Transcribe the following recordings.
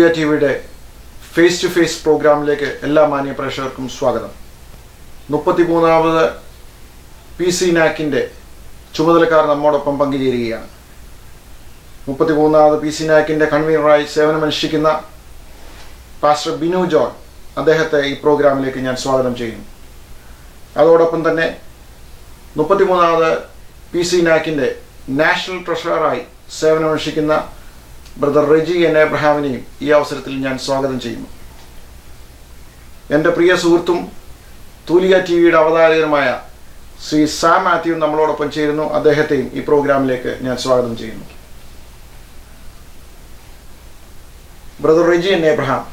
തൂലിക ടി വിയുടെ face to face പ്രോഗ്രാമിലേക്ക് എല്ലാ മാന്യ പ്രേക്ഷകർക്കും സ്വാഗതം മുപ്പത്തിമൂന്നാമത് പി സി നാക്കിൻ്റെ ചുമതലക്കാർ നമ്മോടൊപ്പം പങ്കുചേരുകയാണ് മുപ്പത്തിമൂന്നാമത് പി സി നാക്കിൻ്റെ കൺവീനറായി സേവനമനുഷ്ഠിക്കുന്ന പാസ്റ്റർ ബിനു ജോൺ അദ്ദേഹത്തെ ഈ പ്രോഗ്രാമിലേക്ക് ഞാൻ സ്വാഗതം ചെയ്യുന്നു അതോടൊപ്പം തന്നെ മുപ്പത്തിമൂന്നാമത് പി സി നാക്കിൻ്റെ നാഷണൽ ട്രഷററായി സേവനമനുഷ്ഠിക്കുന്ന ബ്രദർ റെജി എൻ എബ്രഹാമിനെയും ഈ അവസരത്തിൽ ഞാൻ സ്വാഗതം ചെയ്യുന്നു എൻ്റെ പ്രിയ സുഹൃത്തും തൂലിക ടി വിയുടെ അവതാരകനുമായ ശ്രീ സാം മാത്യു നമ്മളോടൊപ്പം ചേരുന്നു അദ്ദേഹത്തെയും ഈ പ്രോഗ്രാമിലേക്ക് ഞാൻ സ്വാഗതം ചെയ്യുന്നു ബ്രദർ റെജി എൻ എബ്രഹാം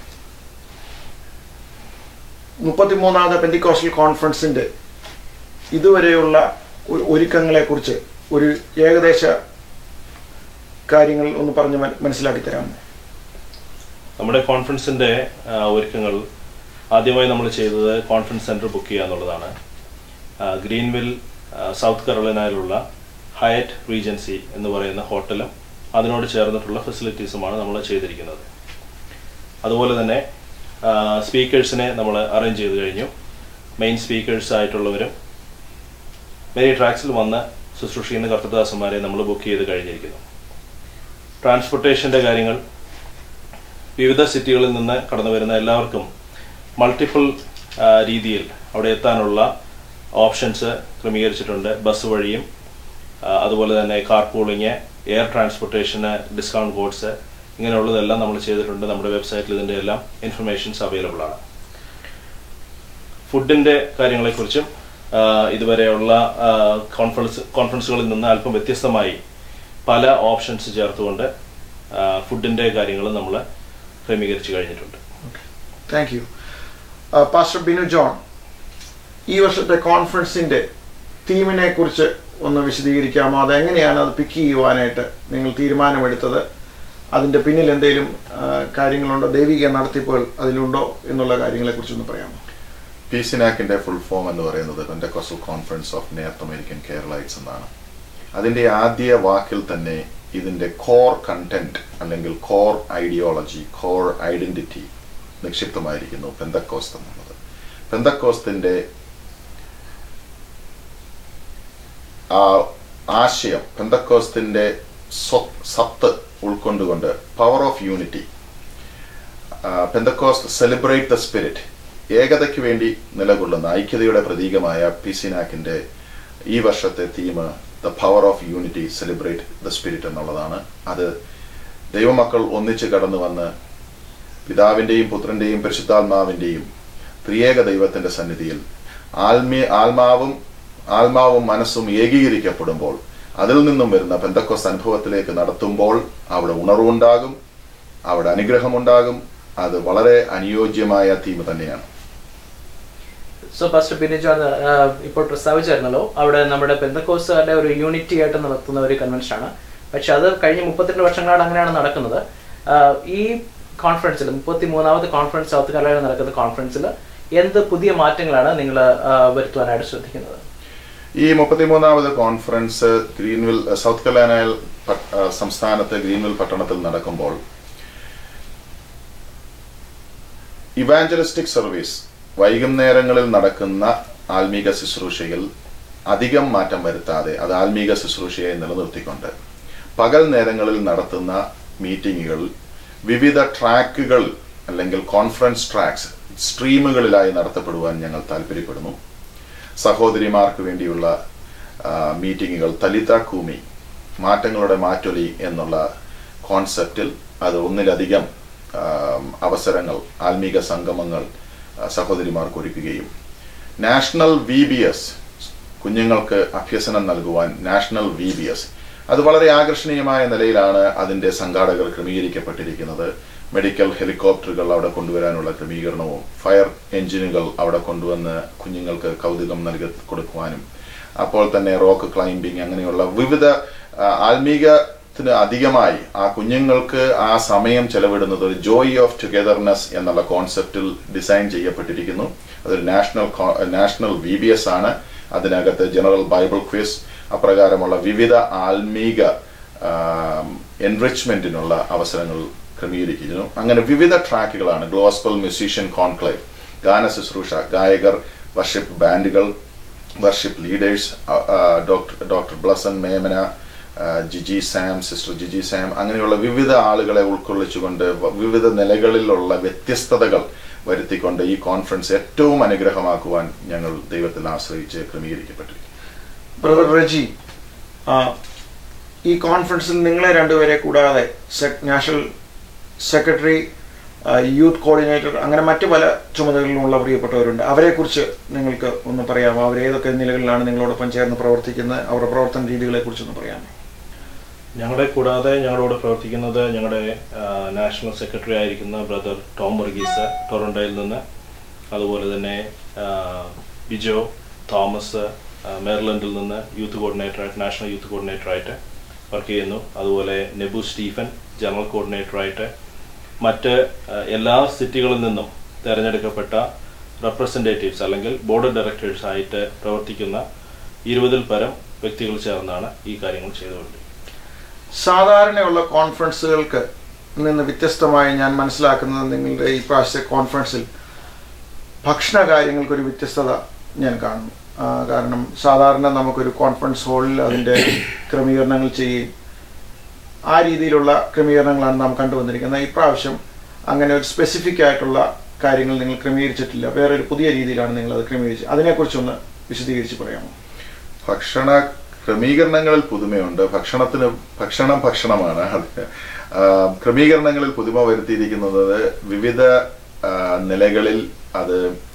മുപ്പത്തിമൂന്നാമത് പെൻഡിക്കോസ്റ്റൽ കോൺഫറൻസിൻ്റെ ഇതുവരെയുള്ള ഒരു ഒരുക്കങ്ങളെക്കുറിച്ച് ഒരു ഏകദേശ കാര്യങ്ങൾ ഒന്ന് പറഞ്ഞ് മന- മനസ്സിലാക്കി തരാമോ നമ്മുടെ കോൺഫറൻസിന്റെ ആ, ഒരുക്കങ്ങൾ ആദ്യമായി നമ്മൾ ചെയ്തത് കോൺഫറൻസ് സെന്റർ ബുക്ക് ചെയ്യുക എന്നുള്ളതാണ് ആ, ഗ്രീൻവിൽ ആ, സൗത്ത് കരോളിനയിലുള്ള ഹയറ്റ് റീജൻസി എന്ന് പറയുന്ന ഹോട്ടലും അതിനോട് ചേർന്നിട്ടുള്ള ഫെസിലിറ്റീസുമാണ് നമ്മൾ ചെയ്തിരിക്കുന്നത് അതുപോലെ തന്നെ ആ, സ്പീക്കേഴ്സിനെ നമ്മൾ അറേഞ്ച് ചെയ്ത് കഴിഞ്ഞു മെയിൻ സ്പീക്കേഴ്സ് ആയിട്ടുള്ളവരും മെനി ട്രാക്സിൽ വന്ന് ശുശ്രൂഷിക്കുന്ന കർത്തദാസന്മാരെ നമ്മൾ ബുക്ക് ചെയ്ത് കഴിഞ്ഞിരിക്കുന്നു ട്രാൻസ്പോർട്ടേഷൻ്റെ കാര്യങ്ങൾ വിവിധ സിറ്റികളിൽ നിന്ന് കടന്നു വരുന്ന എല്ലാവർക്കും മൾട്ടിപ്പിൾ രീതിയിൽ അവിടെ എത്താനുള്ള ഓപ്ഷൻസ് ക്രമീകരിച്ചിട്ടുണ്ട് ബസ് വഴിയും ആ, അതുപോലെ തന്നെ കാർ പൂളിങ് എയർ ട്രാൻസ്പോർട്ടേഷന് ഡിസ്കൗണ്ട് കോഡ്സ് ഇങ്ങനെയുള്ളതെല്ലാം നമ്മൾ ചെയ്തിട്ടുണ്ട് നമ്മുടെ വെബ്സൈറ്റിൽ ഇതിൻ്റെ എല്ലാം ഇൻഫർമേഷൻസ് അവൈലബിൾ ആണ് ഫുഡിൻ്റെ കാര്യങ്ങളെക്കുറിച്ചും ആ, ഇതുവരെയുള്ള ആ, കോൺഫറൻസ് കോൺഫറൻസുകളിൽ നിന്ന് അല്പം വ്യത്യസ്തമായി പല ഓപ്ഷൻസ് ചേർത്തുകൊണ്ട് ആ, ഫുഡിൻ്റെ കാര്യങ്ങൾ നമ്മൾ ക്രമീകരിച്ച് കഴിഞ്ഞിട്ടുണ്ട് thank you pastor Binu John ഈ വർഷത്തെ കോൺഫറൻസിൻ്റെ തീമിനെ കുറിച്ച് ഒന്ന് വിശദീകരിക്കാമോ അതെങ്ങനെയാണ് അത് പിക്ക് ചെയ്യുവാനായിട്ട് നിങ്ങൾ തീരുമാനമെടുത്തത് അതിൻ്റെ പിന്നിൽ എന്തെങ്കിലും ആ, കാര്യങ്ങളുണ്ടോ ദൈവിക നടത്തിപ്പുകൾ അതിലുണ്ടോ എന്നുള്ള കാര്യങ്ങളെക്കുറിച്ചൊന്ന് പറയാമോ പി സിനാക്കിന്റെ ഫുൾ ഫോം എന്ന് പറയുന്നത് pentecostal conference of North American Keralites എന്നാണ് അതിന്റെ ആദ്യ വാക്കിൽ തന്നെ ഇതിന്റെ കോർ കണ്ടന്റ് അല്ലെങ്കിൽ കോർ ഐഡിയോളജി കോർ ഐഡന്റിറ്റി നിക്ഷിപ്തമായിരിക്കുന്നു പെന്തക്കോസ്ത് എന്നുള്ളത് പെന്തക്കോസ്തിന്റെ ആ ആശയം പെന്തക്കോസ്തിന്റെ സ്വ- സത്ത് ഉൾക്കൊണ്ടുകൊണ്ട് power of unity Pentecost celebrate the spirit ഏകതയ്ക്ക് വേണ്ടി നിലകൊള്ളുന്ന ഐക്യതയുടെ പ്രതീകമായ പിസിനാക്കിന്റെ ഈ വർഷത്തെ theme the power of unity celebrate the spirit എന്നുള്ളതാണ് അത് ദൈവമക്കൾ ഒന്നിച്ച് കടന്നു വന്ന് പിതാവിന്റെയും പുത്രന്റെയും പരിശുദ്ധാത്മാവിന്റെയും ത്രിയേക ദൈവത്തിന്റെ സന്നിധിയിൽ ആത്മീയ ആത്മാവും ആത്മാവും മനസ്സും ഏകീകരിക്കപ്പെടുമ്പോൾ അതിൽ നിന്നും വരുന്ന പെന്തക്കോസ് അനുഭവത്തിലേക്ക് നടത്തുമ്പോൾ അവിടെ ഉണർവുണ്ടാകും അവിടെ അനുഗ്രഹമുണ്ടാകും അത് വളരെ അനുയോജ്യമായ തീം തന്നെയാണ് സോ ഫസ്റ്റ് ബിനി ജോൺ ആഹ്, ഇപ്പോൾ പ്രസ്താവിച്ചായിരുന്നല്ലോ അവിടെ നമ്മുടെ പെന്തക്കോസുകാരുടെ ഒരു യൂണിറ്റി ആയിട്ട് നടത്തുന്ന ഒരു കൺവെൻഷൻ ആണ് പക്ഷെ അത് കഴിഞ്ഞ മുപ്പത്തിരണ്ട് വർഷങ്ങളാണ് അങ്ങനെയാണ് നടക്കുന്നത് ആഹ്, ഈ കോൺഫറൻസിൽ മുപ്പത്തി മൂന്നാമത് കോൺഫറൻസ് സൗത്ത് കരോളയിൽ നടക്കുന്ന കോൺഫറൻസിൽ എന്ത് പുതിയ മാറ്റങ്ങളാണ് നിങ്ങൾ വരുത്തുവാനായിട്ട് ശ്രദ്ധിക്കുന്നത് ഈ മുപ്പത്തിമൂന്നാമത് കോൺഫറൻസ് ഗ്രീൻവിൽ സൗത്ത് കരോലൈനയിൽ പ- ആ, സംസ്ഥാനത്തെ ഗ്രീൻവിൽ പട്ടണത്തിൽ നടക്കുമ്പോൾ ഇവാഞ്ചലിസ്റ്റിക് സർവീസ് വൈകുന്നേരങ്ങളിൽ നടക്കുന്ന ആത്മീക ശുശ്രൂഷയിൽ അധികം മാറ്റം വരുത്താതെ അത് ആത്മീക ശുശ്രൂഷയെ നിലനിർത്തിക്കൊണ്ട് പകൽ നേരങ്ങളിൽ നടത്തുന്ന മീറ്റിങ്ങുകൾ വിവിധ ട്രാക്കുകൾ അല്ലെങ്കിൽ കോൺഫറൻസ് ട്രാക്സ് സ്ട്രീമുകളിലായി നടത്തപ്പെടുവാൻ ഞങ്ങൾ താല്പര്യപ്പെടുന്നു സഹോദരിമാർക്ക് വേണ്ടിയുള്ള ആ, മീറ്റിങ്ങുകൾ തലിത കൂമി മാറ്റങ്ങളുടെ മാറ്റൊലി എന്നുള്ള കോൺസെപ്റ്റിൽ അത് ഒന്നിലധികം ആ, അവസരങ്ങൾ ആത്മീക സംഗമങ്ങൾ ആ, സഹോദരിമാർക്ക് ഒരുക്കുകയും നാഷണൽ വി ബി എസ് കുഞ്ഞുങ്ങൾക്ക് അഭ്യസനം നൽകുവാൻ നാഷണൽ വി ബി എസ് അത് വളരെ ആകർഷണീയമായ നിലയിലാണ് അതിന്റെ സംഘാടകർ ക്രമീകരിക്കപ്പെട്ടിരിക്കുന്നത് മെഡിക്കൽ ഹെലികോപ്റ്ററുകൾ അവിടെ കൊണ്ടുവരാനുള്ള ക്രമീകരണവും ഫയർ എഞ്ചിനുകൾ അവിടെ കൊണ്ടുവന്ന് കുഞ്ഞുങ്ങൾക്ക് കൗതുകം നൽകി കൊടുക്കുവാനും അപ്പോൾ തന്നെ റോക്ക് ക്ലൈംബിംഗ് അങ്ങനെയുള്ള വിവിധ ആ, ആത്മീകത്തിന് അധികമായി ആ കുഞ്ഞുങ്ങൾക്ക് ആ സമയം ചെലവിടുന്നത് ഒരു ജോയ് ഓഫ് ടുഗെദർനെസ് എന്നുള്ള കോൺസെപ്റ്റിൽ ഡിസൈൻ ചെയ്യപ്പെട്ടിരിക്കുന്നു അതൊരു national co- national V B S ആണ് അതിനകത്ത് ജനറൽ ബൈബിൾ ക്വിസ് അപ്രകാരമുള്ള വിവിധ ആത്മീക എൻറിച്ച്മെന്റിനുള്ള അവസരങ്ങൾ ക്രമീകരിക്കുന്നു അങ്ങനെ വിവിധ ട്രാക്കുകളാണ് ഗ്ലോസ്പൽ മ്യൂസീഷ്യൻ കോൺക്ലേവ് ഗാന ശുശ്രൂഷ ഗായകർ വർഷിപ്പ് ബാൻഡുകൾ worship leaders doctor doctor Blessan Memana ആ, Jiji Sam sister Jiji Sam അങ്ങനെയുള്ള വിവിധ ആളുകളെ ഉൾക്കൊള്ളിച്ചുകൊണ്ട് വ- വിവിധ നിലകളിലുള്ള വ്യത്യസ്തതകൾ വരുത്തിക്കൊണ്ട് ഈ കോൺഫറൻസ് ഏറ്റവും അനുഗ്രഹമാക്കുവാൻ ഞങ്ങൾ ദൈവത്തിൽ ആശ്രയിച്ച് ക്രമീകരിക്കപ്പെട്ടിരിക്കുന്നു ബ്രദർ റജി ആ, ഈ കോൺഫറൻസിൽ നിങ്ങളെ രണ്ടുപേരെ കൂടാതെ സെ- നാഷണൽ സെക്രട്ടറി ആ, യൂത്ത് കോർഡിനേറ്റർ അങ്ങനെ മറ്റു പല ചുമതലകളിലുമുള്ള പ്രിയപ്പെട്ടവരുണ്ട് അവരെക്കുറിച്ച് നിങ്ങൾക്ക് ഒന്ന് പറയാമോ അവർ ഏതൊക്കെ നിലകളിലാണ് നിങ്ങളോടൊപ്പം ചേർന്ന് പ്രവർത്തിക്കുന്നത് അവരുടെ പ്രവർത്തന രീതികളെ കുറിച്ചൊന്ന് പറയാമോ ഞങ്ങളെ കൂടാതെ ഞങ്ങളോട് പ്രവർത്തിക്കുന്നത് ഞങ്ങളുടെ ആ, നാഷണൽ സെക്രട്ടറി ആയിരിക്കുന്ന ബ്രദർ ടോം വർഗീസ് ടൊറൻഡോയിൽ നിന്ന് അതുപോലെ തന്നെ ആ, ബിജോ തോമസ് ആ, മേർലൻഡിൽ നിന്ന് യൂത്ത് കോർഡിനേറ്ററായിട്ട് നാഷണൽ യൂത്ത് കോർഡിനേറ്ററായിട്ട് വർക്ക് ചെയ്യുന്നു അതുപോലെ നെബു സ്റ്റീഫൻ ജനറൽ കോർഡിനേറ്ററായിട്ട് മറ്റ് ആ, എല്ലാ സിറ്റികളിൽ നിന്നും തിരഞ്ഞെടുക്കപ്പെട്ട റെപ്രസെൻറ്റേറ്റീവ്സ് അല്ലെങ്കിൽ ബോർഡ് ഡയറക്ടേഴ്സ് ആയിട്ട് പ്രവർത്തിക്കുന്ന ഇരുപതിൽ പരം വ്യക്തികൾ ചേർന്നാണ് ഈ കാര്യങ്ങൾ ചെയ്തുകൊണ്ടിരിക്കുന്നത് സാധാരണയുള്ള കോൺഫറൻസുകൾക്ക് നിന്ന് വ്യത്യസ്തമായി ഞാൻ മനസ്സിലാക്കുന്നത് നിങ്ങളുടെ ഈ പ്രാവശ്യത്തെ കോൺഫറൻസിൽ ഭക്ഷണ കാര്യങ്ങൾക്കൊരു വ്യത്യസ്തത ഞാൻ കാണുന്നു ആ, കാരണം സാധാരണ നമുക്കൊരു കോൺഫറൻസ് ഹാളിൽ അതിൻ്റെ ക്രമീകരണങ്ങൾ ചെയ്യുകയും ആ രീതിയിലുള്ള ക്രമീകരണങ്ങളാണ് നാം കണ്ടുവന്നിരിക്കുന്നത് ഇപ്രാവശ്യം അങ്ങനെ ഒരു സ്പെസിഫിക് ആയിട്ടുള്ള കാര്യങ്ങൾ നിങ്ങൾ ക്രമീകരിച്ചിട്ടില്ല വേറെ ഒരു പുതിയ രീതിയിലാണ് നിങ്ങൾ അത് ക്രമീകരിച്ചത് അതിനെക്കുറിച്ചൊന്ന് വിശദീകരിച്ച് പറയാമോ ഭക്ഷണ ക്രമീകരണങ്ങളിൽ പുതുമയുണ്ട് ഭക്ഷണത്തിന് ഭക്ഷണം ഭക്ഷണമാണ് അത് ആ, ക്രമീകരണങ്ങളിൽ പുതുമ വരുത്തിയിരിക്കുന്നത് വിവിധ ആ, നിലകളിൽ അത്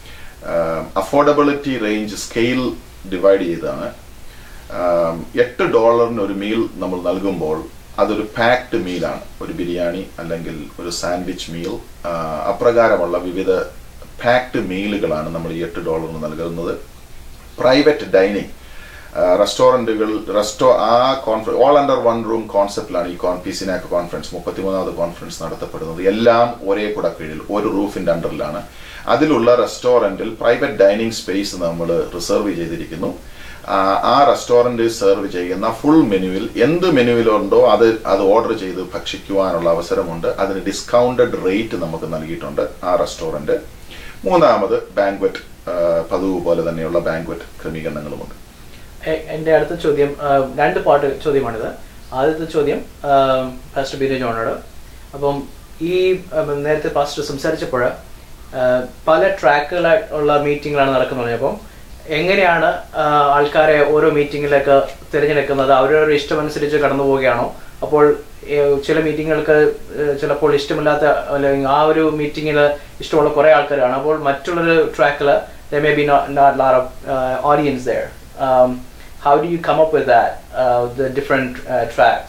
അഫോർഡബിലിറ്റി റേഞ്ച് സ്കെയിൽ ഡിവൈഡ് ചെയ്താണ് ആ, എട്ട് ഡോളറിന് ഒരു മീൽ നമ്മൾ നൽകുമ്പോൾ അതൊരു പാക്ഡ് മീലാണ് ഒരു ബിരിയാണി അല്ലെങ്കിൽ ഒരു സാൻഡ്വിച്ച് മീൽ ആ, അപ്രകാരമുള്ള വിവിധ പാക്ഡ് മീലുകളാണ് നമ്മൾ ഈ എട്ട് ഡോളറിന് നൽകുന്നത് പ്രൈവറ്റ് ഡൈനിങ് റെസ്റ്റോറൻറ്റുകൾ റെസ്റ്റോ ആ conference all under one room കോൺസെപ്റ്റിലാണ് ഈ കോൺ പി സിനാക്ക് കോൺഫറൻസ് മുപ്പത്തിമൂന്നാമത് കോൺഫറൻസ് നടത്തപ്പെടുന്നത് എല്ലാം ഒരേ കുട കീഴിൽ ഒരു റൂഫിന്റെ അണ്ടറിലാണ് അതിലുള്ള റെസ്റ്റോറൻറ്റിൽ പ്രൈവറ്റ് ഡൈനിങ് സ്പേസ് നമ്മൾ റിസർവ് ചെയ്തിരിക്കുന്നു ആ, ആ റെസ്റ്റോറൻറ്റ് സെർവ് ചെയ്യുന്ന ഫുൾ മെനുവിൽ എന്ത് മെനുവിലുണ്ടോ അത് അത് ഓർഡർ ചെയ്ത് ഭക്ഷിക്കുവാനുള്ള അവസരമുണ്ട് അതിന് ഡിസ്കൗണ്ടഡ് റേറ്റ് നമുക്ക് നൽകിയിട്ടുണ്ട് ആ റെസ്റ്റോറൻറ്റ് മൂന്നാമത് ബാങ്ക്വറ്റ് പതിവ് പോലെ തന്നെയുള്ള ബാങ്ക്വറ്റ് ക്രമീകരണങ്ങളുമുണ്ട് എ- എൻ്റെ അടുത്ത ചോദ്യം ആ, രണ്ട് പാട്ട് ചോദ്യമാണിത് ആദ്യത്തെ ചോദ്യം ഫാസ്റ്റർ ബിനു ജോണോട് അപ്പം ഈ ആ, നേരത്തെ പാസ്റ്റർ സംസാരിച്ചപ്പോൾ ആ, പല ട്രാക്കുകളായി ഉള്ള മീറ്റിങ്ങുകളാണ് നടക്കുന്നത് അപ്പം എങ്ങനെയാണ് ആ, ആൾക്കാരെ ഓരോ മീറ്റിങ്ങിലേക്ക് തിരഞ്ഞെടുക്കുന്നത് അവരവരുടെ ഇഷ്ടമനുസരിച്ച് കടന്നു പോവുകയാണോ അപ്പോൾ ഏ, ചില മീറ്റിങ്ങുകൾക്ക് ചിലപ്പോൾ ഇഷ്ടമില്ലാത്ത അല്ലെങ്കിൽ ആ ഒരു മീറ്റിങ്ങിൽ ഇഷ്ടമുള്ള കുറേ ആൾക്കാരാണ് അപ്പോൾ മറ്റുള്ളൊരു ട്രാക്കിൽ മേ ബി നോട്ട് ലാർ of audience there um, how do you come up with that uh, the different uh, tracks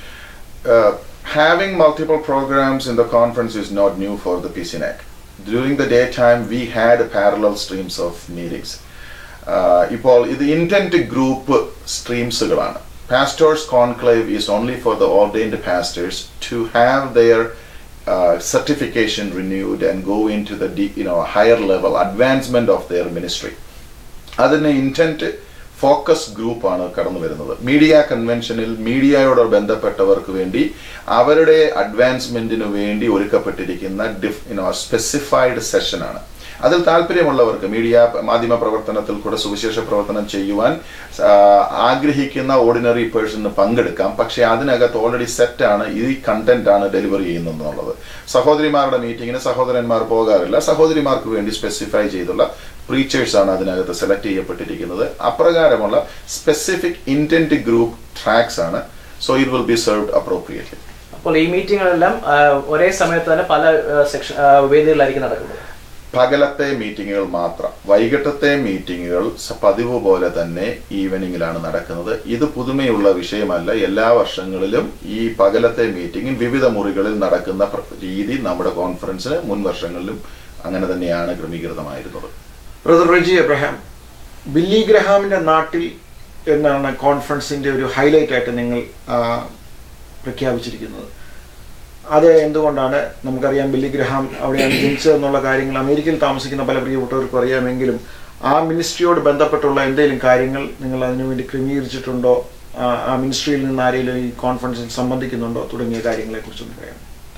Uh, having multiple programs in the conference is not new for the PCNAC. During the daytime, we had parallel streams of meetings. Uh, ഇപ്പോൾ ഇത് intent group സ്ട്രീംസുകളാണ് pastors conclave is only for the ordained pastors to have their certification renewed and go in to the you know higher level advancement of their ministry അതിന് intent focus ഗ്രൂപ്പാണ് കടന്നു വരുന്നത് media കൺവെൻഷനിൽ മീഡിയയോട് ബന്ധപ്പെട്ടവർക്ക് വേണ്ടി അവരുടെ അഡ്വാൻസ്മെന്റിനു വേണ്ടി ഒരുക്കപ്പെട്ടിരിക്കുന്ന ഡിഫ് you know specified സെഷനാണ് അതിൽ താല്പര്യമുള്ളവർക്ക് മീഡിയ മാധ്യമ പ്രവർത്തനത്തിൽ കൂടെ സുവിശേഷ പ്രവർത്തനം ചെയ്യുവാൻ ആ, ആഗ്രഹിക്കുന്ന ഓർഡിനറി പേഴ്സണിന് പങ്കെടുക്കാം പക്ഷേ അതിനകത്ത് ഓൾറെഡി സെറ്റാണ് ഈ കണ്ടന്റ് ആണ് ഡെലിവറി ചെയ്യുന്നത് എന്നുള്ളത് സഹോദരിമാരുടെ മീറ്റിങ്ങിന് സഹോദരന്മാർ പോകാറില്ല സഹോദരിമാർക്ക് വേണ്ടി സ്പെസിഫൈ ചെയ്തുള്ള പ്രീച്ചേഴ്സ് ആണ് അതിനകത്ത് സെലക്ട് ചെയ്യപ്പെട്ടിരിക്കുന്നത് അപ്രകാരമുള്ള സ്പെസിഫിക് ഇന്റന്റ് ഗ്രൂപ്പ് ട്രാക്സ് ആണ് so it will be served appropriately അപ്പോൾ ഈ മീറ്റിങ്ങുകളെല്ലാം ഒരേ സമയത്ത് തന്നെ പല സെക്ഷൻ വേദികളിലായിരിക്കും നടക്കുന്നത് പകലത്തെ മീറ്റിങ്ങുകൾ മാത്രം വൈകിട്ടത്തെ മീറ്റിങ്ങുകൾ സ- പതിവ് പോലെ തന്നെ ഈവനിങ്ങിലാണ് നടക്കുന്നത് ഇത് പുതുമയുള്ള വിഷയമല്ല എല്ലാ വർഷങ്ങളിലും ഈ പകലത്തെ മീറ്റിംഗിൽ വിവിധ മുറികളിൽ നടക്കുന്ന പ്ര- രീതി നമ്മുടെ കോൺഫറൻസിന് മുൻ വർഷങ്ങളിലും അങ്ങനെ തന്നെയാണ് ക്രമീകൃതമായിരുന്നത് ബ്രദർ റെജി എബ്രഹാം ബില്ലി ഗ്രഹാമിന്റെ നാട്ടിൽ എന്നാണ് കോൺഫറൻസിന്റെ ഒരു ഹൈലൈറ്റ് ആയിട്ട് നിങ്ങൾ ആ, പ്രഖ്യാപിച്ചിരിക്കുന്നത് അത് എന്തുകൊണ്ടാണ് നമുക്കറിയാം ബില്ലി ഗ്രഹാം അവിടെയാണ് ജനിച്ചത് എന്നുള്ള കാര്യങ്ങൾ അമേരിക്കയിൽ താമസിക്കുന്ന പല പ്രിയപ്പെട്ടവർക്കും അറിയാമെങ്കിലും ആ മിനിസ്ട്രിയോട് ബന്ധപ്പെട്ടുള്ള എന്തെങ്കിലും കാര്യങ്ങൾ നിങ്ങൾ അതിനുവേണ്ടി ക്രമീകരിച്ചിട്ടുണ്ടോ ആ- ആ മിനിസ്ട്രിയിൽ നിന്ന് ആരെങ്കിലും ഈ കോൺഫറൻസിൽ സംബന്ധിക്കുന്നുണ്ടോ തുടങ്ങിയ കാര്യങ്ങളെ കുറിച്ചൊന്ന് പറയാം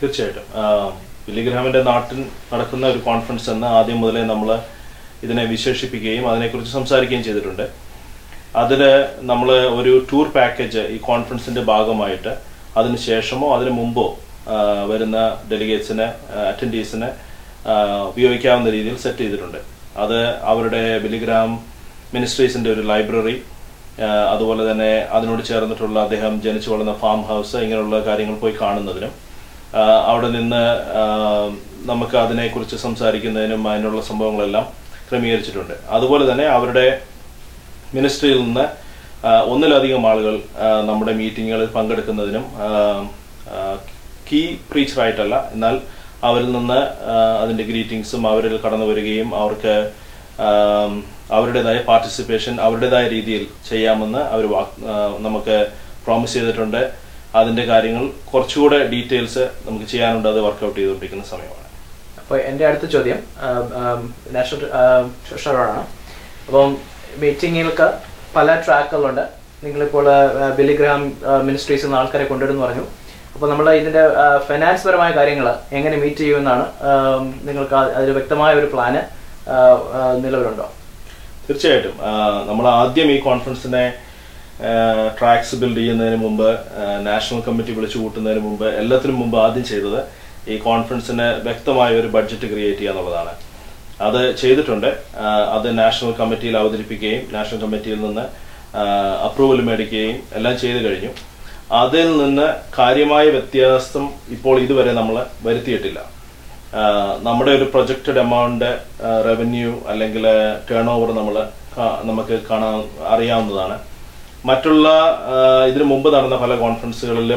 തീർച്ചയായിട്ടും ആ, ബില്ലിഗ്രാമിന്റെ നാട്ടിൽ നടക്കുന്ന ഒരു കോൺഫറൻസ് എന്ന് ആദ്യം മുതലേ നമ്മൾ ഇതിനെ വിശേഷിപ്പിക്കുകയും അതിനെക്കുറിച്ച് സംസാരിക്കുകയും ചെയ്തിട്ടുണ്ട് അതിൽ നമ്മൾ ഒരു ടൂർ പാക്കേജ് ഈ കോൺഫറൻസിന്റെ ഭാഗമായിട്ട് അതിന് ശേഷമോ അതിന് മുമ്പോ ആ, വരുന്ന ഡെലിഗേറ്റ്സിന് അറ്റൻഡീസിന് ഉപയോഗിക്കാവുന്ന രീതിയിൽ സെറ്റ് ചെയ്തിട്ടുണ്ട് അത് അവരുടെ ബിലിഗ്രാം മിനിസ്ട്രീസിന്റെ ഒരു ലൈബ്രറി അതുപോലെ തന്നെ അതിനോട് ചേർന്നിട്ടുള്ള അദ്ദേഹം ജനിച്ചു വളർന്ന ഫാം ഹൗസ് ഇങ്ങനെയുള്ള കാര്യങ്ങൾ പോയി കാണുന്നതിനും ആ, അവിടെ നിന്ന് ആ, നമുക്ക് അതിനെക്കുറിച്ച് സംസാരിക്കുന്നതിനും അതിനുള്ള സംഭവങ്ങളെല്ലാം ക്രമീകരിച്ചിട്ടുണ്ട് അതുപോലെ തന്നെ അവരുടെ മിനിസ്ട്രിയിൽ നിന്ന് ആ, ഒന്നിലധികം ആളുകൾ ആ, നമ്മുടെ മീറ്റിങ്ങുകളിൽ പങ്കെടുക്കുന്നതിനും കീ പ്രീച്ചറായിട്ടല്ല എന്നാൽ അവരിൽ നിന്ന് ആ, അതിന്റെ ഗ്രീറ്റിംഗ്സും അവരിൽ കടന്നു വരികയും അവർക്ക് ആം, അവരുടേതായ പാർട്ടിസിപ്പേഷൻ അവരുടേതായ രീതിയിൽ ചെയ്യാമെന്ന് അവർ നമുക്ക് പ്രോമിസ് ചെയ്തിട്ടുണ്ട് അതിന്റെ കാര്യങ്ങൾ കുറച്ചുകൂടെ ഡീറ്റെയിൽസ് നമുക്ക് ചെയ്യാനുണ്ട് അത് വർക്കൗട്ട് ചെയ്തുകൊണ്ടിരിക്കുന്ന സമയമാണ് അപ്പോൾ എൻ്റെ അടുത്ത ചോദ്യം നാഷണൽ ട്രഷററാണ് അപ്പം മീറ്റിങ്ങുകൾക്ക് പല ട്രാക്കുകളുണ്ട് നിങ്ങളിപ്പോൾ ബിലിഗ്രാം മിനിസ്ട്രീസിൽ നിന്ന് ആൾക്കാരെ കൊണ്ടുവരുന്നു പറഞ്ഞു അപ്പോൾ നമ്മൾ ഇതിൻ്റെ ഫിനാൻസ് പരമായ കാര്യങ്ങൾ എങ്ങനെ മീറ്റ് ചെയ്യുമെന്നാണ് ആം, നിങ്ങൾക്ക് ആ- അതിൽ വ്യക്തമായ ഒരു പ്ലാന് നിലവിലുണ്ടോ തീർച്ചയായിട്ടും നമ്മൾ ആദ്യം ഈ കോൺഫറൻസിനെ ട്രാക്സ് ബിൽഡ് ചെയ്യുന്നതിന് മുമ്പ് നാഷണൽ കമ്മിറ്റി വിളിച്ചു കൂട്ടുന്നതിന് മുമ്പ് എല്ലാത്തിനും മുമ്പ് ആദ്യം ചെയ്തത് ഈ കോൺഫറൻസിന് വ്യക്തമായ ഒരു ബഡ്ജറ്റ് ക്രിയേറ്റ് ചെയ്യുക എന്നുള്ളതാണ് അത് ചെയ്തിട്ടുണ്ട് ആ, അത് നാഷണൽ കമ്മിറ്റിയിൽ അവതരിപ്പിക്കുകയും നാഷണൽ കമ്മിറ്റിയിൽ നിന്ന് അപ്രൂവൽ മേടിക്കുകയും എല്ലാം ചെയ്തു കഴിഞ്ഞു അതിൽ നിന്ന് കാര്യമായ വ്യത്യാസം ഇപ്പോൾ ഇതുവരെ നമ്മൾ വരുത്തിയിട്ടില്ല ആ, നമ്മുടെ ഒരു പ്രൊജക്റ്റഡ് എമൗണ്ട് റവന്യൂ അല്ലെങ്കിൽ ടേൺ ഓവർ നമ്മൾ നമുക്ക് കാണാൻ അറിയാവുന്നതാണ് മറ്റുള്ള ആ, ഇതിനു മുമ്പ് നടന്ന പല കോൺഫറൻസുകളിലും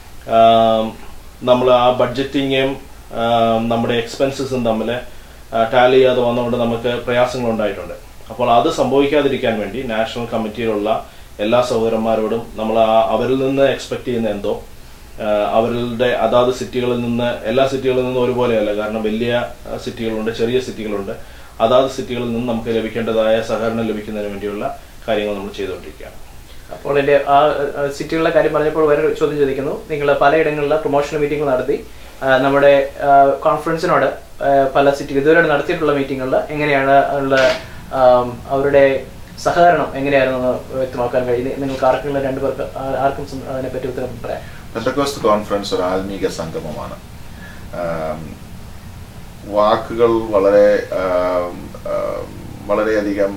നമ്മൾ ആ ബഡ്ജറ്റിങ്ങും നമ്മുടെ എക്സ്പെൻസസും തമ്മിൽ ടാലി ചെയ്യാതെ വന്നുകൊണ്ട് നമുക്ക് പ്രയാസങ്ങൾ ഉണ്ടായിട്ടുണ്ട് അപ്പോൾ അത് സംഭവിക്കാതിരിക്കാൻ വേണ്ടി നാഷണൽ കമ്മിറ്റിയിലുള്ള എല്ലാ സഹോദരന്മാരോടും നമ്മൾ ആ അവരിൽ നിന്ന് എക്സ്പെക്ട് ചെയ്യുന്ന എന്തോ ആ, അവരുടെ അതാത് സിറ്റികളിൽ നിന്ന് എല്ലാ സിറ്റികളിൽ നിന്നും ഒരുപോലെയല്ല കാരണം വലിയ ആ, സിറ്റികളുണ്ട് ചെറിയ സിറ്റികളുണ്ട് അതാത് സിറ്റികളിൽ നിന്ന് നമുക്ക് ലഭിക്കേണ്ടതായ സഹകരണം ലഭിക്കുന്നതിന് വേണ്ടിയുള്ള കാര്യങ്ങൾ നമ്മൾ ചെയ്തുകൊണ്ടിരിക്കുകയാണ് അപ്പോൾ എൻ്റെ ആ ആ, സിറ്റികളുടെ കാര്യം പറഞ്ഞപ്പോൾ വേറൊരു ചോദ്യം ചോദിക്കുന്നു നിങ്ങൾ പലയിടങ്ങളിലും പ്രൊമോഷണൽ മീറ്റിംഗ് നടത്തി ആ, നമ്മുടെ ആ, കോൺഫറൻസിനോട് ആ, പല സിറ്റി ഇതുവരെ നടത്തിയിട്ടുള്ള മീറ്റിങ്ങുകളിൽ എങ്ങനെയാണ് ഉള്ള ആം, അവരുടെ സഹകരണം എങ്ങനെയായിരുന്നു എന്ന് വ്യക്തമാക്കാൻ കഴിയും നിങ്ങൾക്ക് ആർക്കെങ്കിലും രണ്ടു പേർക്ക് ആ- ആർക്കും സം- അതിനെപ്പറ്റി ഉത്തരം പറയാം പെന്തക്കോസ്ത് കോൺഫറൻസ് ഒരു ആത്മീക സംഗമമാണ് ആം, വാക്കുകൾ വളരെ ആം, ആം, വളരെയധികം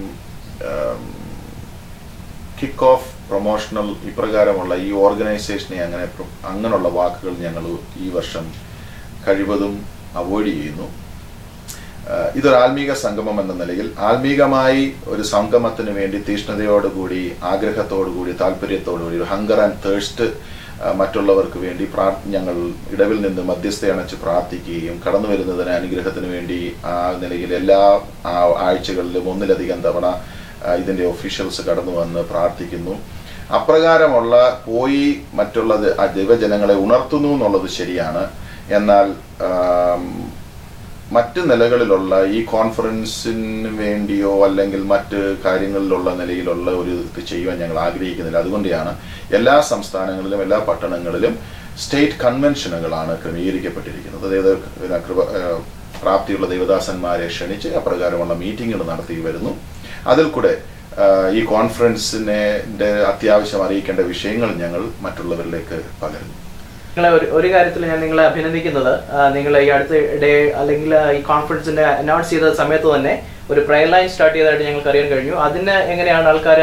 കിക്ക് ഓഫ് പ്രൊമോഷണൽ ഇപ്രകാരമുള്ള ഈ ഓർഗനൈസേഷനെ അങ്ങനെ പ്ര- അങ്ങനെയുള്ള വാക്കുകൾ ഞങ്ങൾ ഈ വർഷം കഴിവതും അവോയ്ഡ് ചെയ്യുന്നു ആഹ് ഇതൊരു ആത്മീക സംഗമം എന്ന നിലയിൽ ആത്മീകമായി ഒരു സംഗമത്തിന് വേണ്ടി തീഷ്ണതയോടുകൂടി ആഗ്രഹത്തോടുകൂടി താല്പര്യത്തോടുകൂടി ഒരു ഹങ്കർ ആൻഡ് തേഴ്സ്റ്റ് മറ്റുള്ളവർക്ക് വേണ്ടി പ്രാർ ഞങ്ങൾ ഇടവിൽ നിന്ന് മധ്യസ്ഥ അണച്ച് പ്രാർത്ഥിക്കുകയും കടന്നു വരുന്നതിന് അനുഗ്രഹത്തിന് വേണ്ടി ആ നിലയിൽ എല്ലാ ആ ആഴ്ചകളിലും ഒന്നിലധികം തവണ ആ, ഇതിന്റെ ഒഫീഷ്യൽസ് കടന്നു വന്ന് പ്രാർത്ഥിക്കുന്നു അപ്രകാരമുള്ള പോയി മറ്റുള്ള ദ- ആ ദൈവജനങ്ങളെ ഉണർത്തുന്നു എന്നുള്ളത് ശരിയാണ് എന്നാൽ ആം, മറ്റ് നിലകളിലുള്ള ഈ കോൺഫറൻസിന് വേണ്ടിയോ അല്ലെങ്കിൽ മറ്റ് കാര്യങ്ങളിലുള്ള നിലയിലുള്ള ഒരു ഇത് ചെയ്യുവാൻ ഞങ്ങൾ ആഗ്രഹിക്കുന്നില്ല അതുകൊണ്ടാണ് എല്ലാ സംസ്ഥാനങ്ങളിലും എല്ലാ പട്ടണങ്ങളിലും സ്റ്റേറ്റ് കൺവെൻഷനുകളാണ് ക്രമീകരിക്കപ്പെട്ടിരിക്കുന്നത് അതായത് പിന്നെ കൃപ ഏഹ് പ്രാപ്തിയുള്ള ദേവദാസന്മാരെ ക്ഷണിച്ച് അപ്രകാരമുള്ള മീറ്റിങ്ങുകൾ നടത്തി വരുന്നു അതിൽ കൂടെ ആഹ് ഈ കോൺഫറൻസിനെ അത്യാവശ്യം അറിയിക്കേണ്ട വിഷയങ്ങൾ ഞങ്ങൾ മറ്റുള്ളവരിലേക്ക് പകരുന്നു നിങ്ങളെ ഒരു ഒരു കാര്യത്തിൽ ഞാൻ നിങ്ങളെ അഭിനന്ദിക്കുന്നത് നിങ്ങൾ ഈ അടുത്ത ഇടെ അല്ലെങ്കിൽ ഈ കോൺഫറൻസിന്റെ അനൗൺസ് ചെയ്ത സമയത്ത് തന്നെ ഒരു പ്രയർ ലൈൻ സ്റ്റാർട്ട് ചെയ്തതായിട്ട് ഞങ്ങൾക്ക് അറിയാൻ കഴിഞ്ഞു അതിന് എങ്ങനെയാണ് ആൾക്കാർ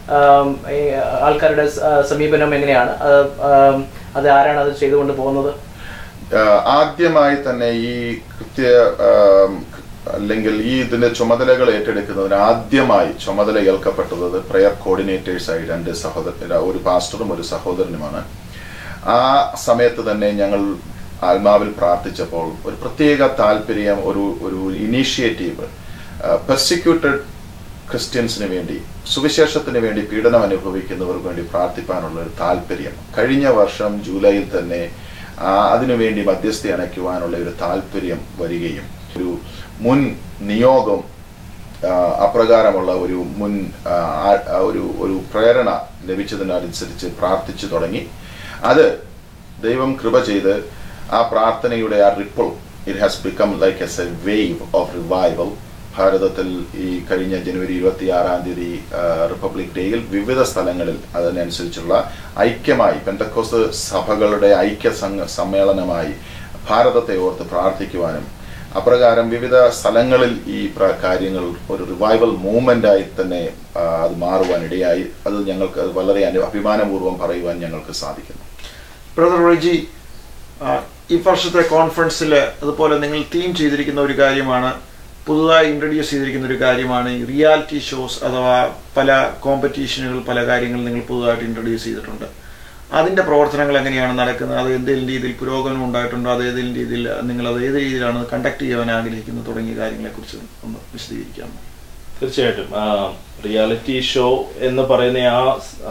ആൾക്കാരുടെ സ- ആ, സമീപനം എങ്ങനെയാണ് അത്, ആം, അത് ആരാണ് അത് ചെയ്തുകൊണ്ട് പോകുന്നത് ആഹ് ആദ്യമായി തന്നെ ഈ കൃത്യ ആം, അല്ലെങ്കിൽ ഈ ഇതിന്റെ ചുമതലകൾ ഏറ്റെടുക്കുന്നതിന് ആദ്യമായി ചുമതല ഏൽക്കപ്പെട്ടത് പ്രയർ കോർഡിനേറ്റേഴ്സ് ആയി രണ്ട് സഹോദര ഒരു പാസ്റ്ററും ഒരു സഹോദരനുമാണ് ആ സമയത്ത് തന്നെ ഞങ്ങൾ ആത്മാവിൽ പ്രാർത്ഥിച്ചപ്പോൾ ഒരു പ്രത്യേക താല്പര്യം ഒരു ഒരു ഇനീഷ്യേറ്റീവ് പെർസിക്യൂട്ടഡ് ക്രിസ്ത്യൻസിന് വേണ്ടി സുവിശേഷത്തിന് വേണ്ടി പീഡനം അനുഭവിക്കുന്നവർക്ക് വേണ്ടി പ്രാർത്ഥിപ്പാനുള്ള ഒരു താല്പര്യം കഴിഞ്ഞ വർഷം ജൂലൈയിൽ തന്നെ ആ, അതിനുവേണ്ടി മധ്യസ്ഥ അണയ്ക്കുവാനുള്ള ഒരു താല്പര്യം വരികയും ഒരു മുൻ നിയോഗം ആ, അപ്രകാരമുള്ള ഒരു മുൻ ആ, ആ- ആ ഒരു ഒരു പ്രേരണ ലഭിച്ചതിനനുസരിച്ച് പ്രാർത്ഥിച്ചു തുടങ്ങി അത് ദൈവം കൃപ ചെയ്ത് ആ പ്രാർത്ഥനയുടെ ആ ripple it has become like as a wave of revival ഭാരതത്തിൽ ഈ കഴിഞ്ഞ ജനുവരി ഇരുപത്തി ആറാം തീയതി ആ, റിപ്പബ്ലിക് ഡേയിൽ വിവിധ സ്ഥലങ്ങളിൽ അതിനനുസരിച്ചുള്ള ഐക്യമായി പെന്തക്കോസ് സഭകളുടെ ഐക്യ സംഘ സമ്മേളനമായി ഭാരതത്തെ ഓർത്ത് പ്രാർത്ഥിക്കുവാനും അപ്രകാരം വിവിധ സ്ഥലങ്ങളിൽ ഈ പ്ര- കാര്യങ്ങൾ ഒരു റിവൈവൽ മൂവ്മെന്റ് ആയി തന്നെ ആ, അത് മാറുവാൻ ഇടയായി അത് ഞങ്ങൾക്ക് അത് വളരെ അനു- അഭിമാനപൂർവ്വം പറയുവാൻ ഞങ്ങൾക്ക് സാധിക്കുന്നു ബ്രദർ റെജി ആ, ഈ വർഷത്തെ കോൺഫറൻസിൽ അതുപോലെ നിങ്ങൾ തീം ചെയ്തിരിക്കുന്ന ഒരു കാര്യമാണ് പുതുതായി ഇൻട്രൊഡ്യൂസ് ചെയ്തിരിക്കുന്ന ഒരു കാര്യമാണ് ഈ റിയാലിറ്റി ഷോസ് അഥവാ പല കോമ്പറ്റീഷനുകൾ പല കാര്യങ്ങൾ നിങ്ങൾ പുതുതായിട്ട് ഇൻട്രൊഡ്യൂസ് ചെയ്തിട്ടുണ്ട് അതിന്റെ പ്രവർത്തനങ്ങൾ എങ്ങനെയാണ് നടക്കുന്നത് അത് എന്തെങ്കിലും രീതിയിൽ പുരോഗമനം ഉണ്ടായിട്ടുണ്ടോ അത് ഏതെങ്കിലും രീതിയിൽ നിങ്ങൾ അത് ഏത് രീതിയിലാണ് കണ്ടക്ട് ചെയ്യാൻ ആഗ്രഹിക്കുന്നത് തുടങ്ങിയ കാര്യങ്ങളെക്കുറിച്ച് ഒന്ന് വിശദീകരിക്കാമോ തീർച്ചയായിട്ടും റിയാലിറ്റി ഷോ എന്ന് പറയുന്ന ആ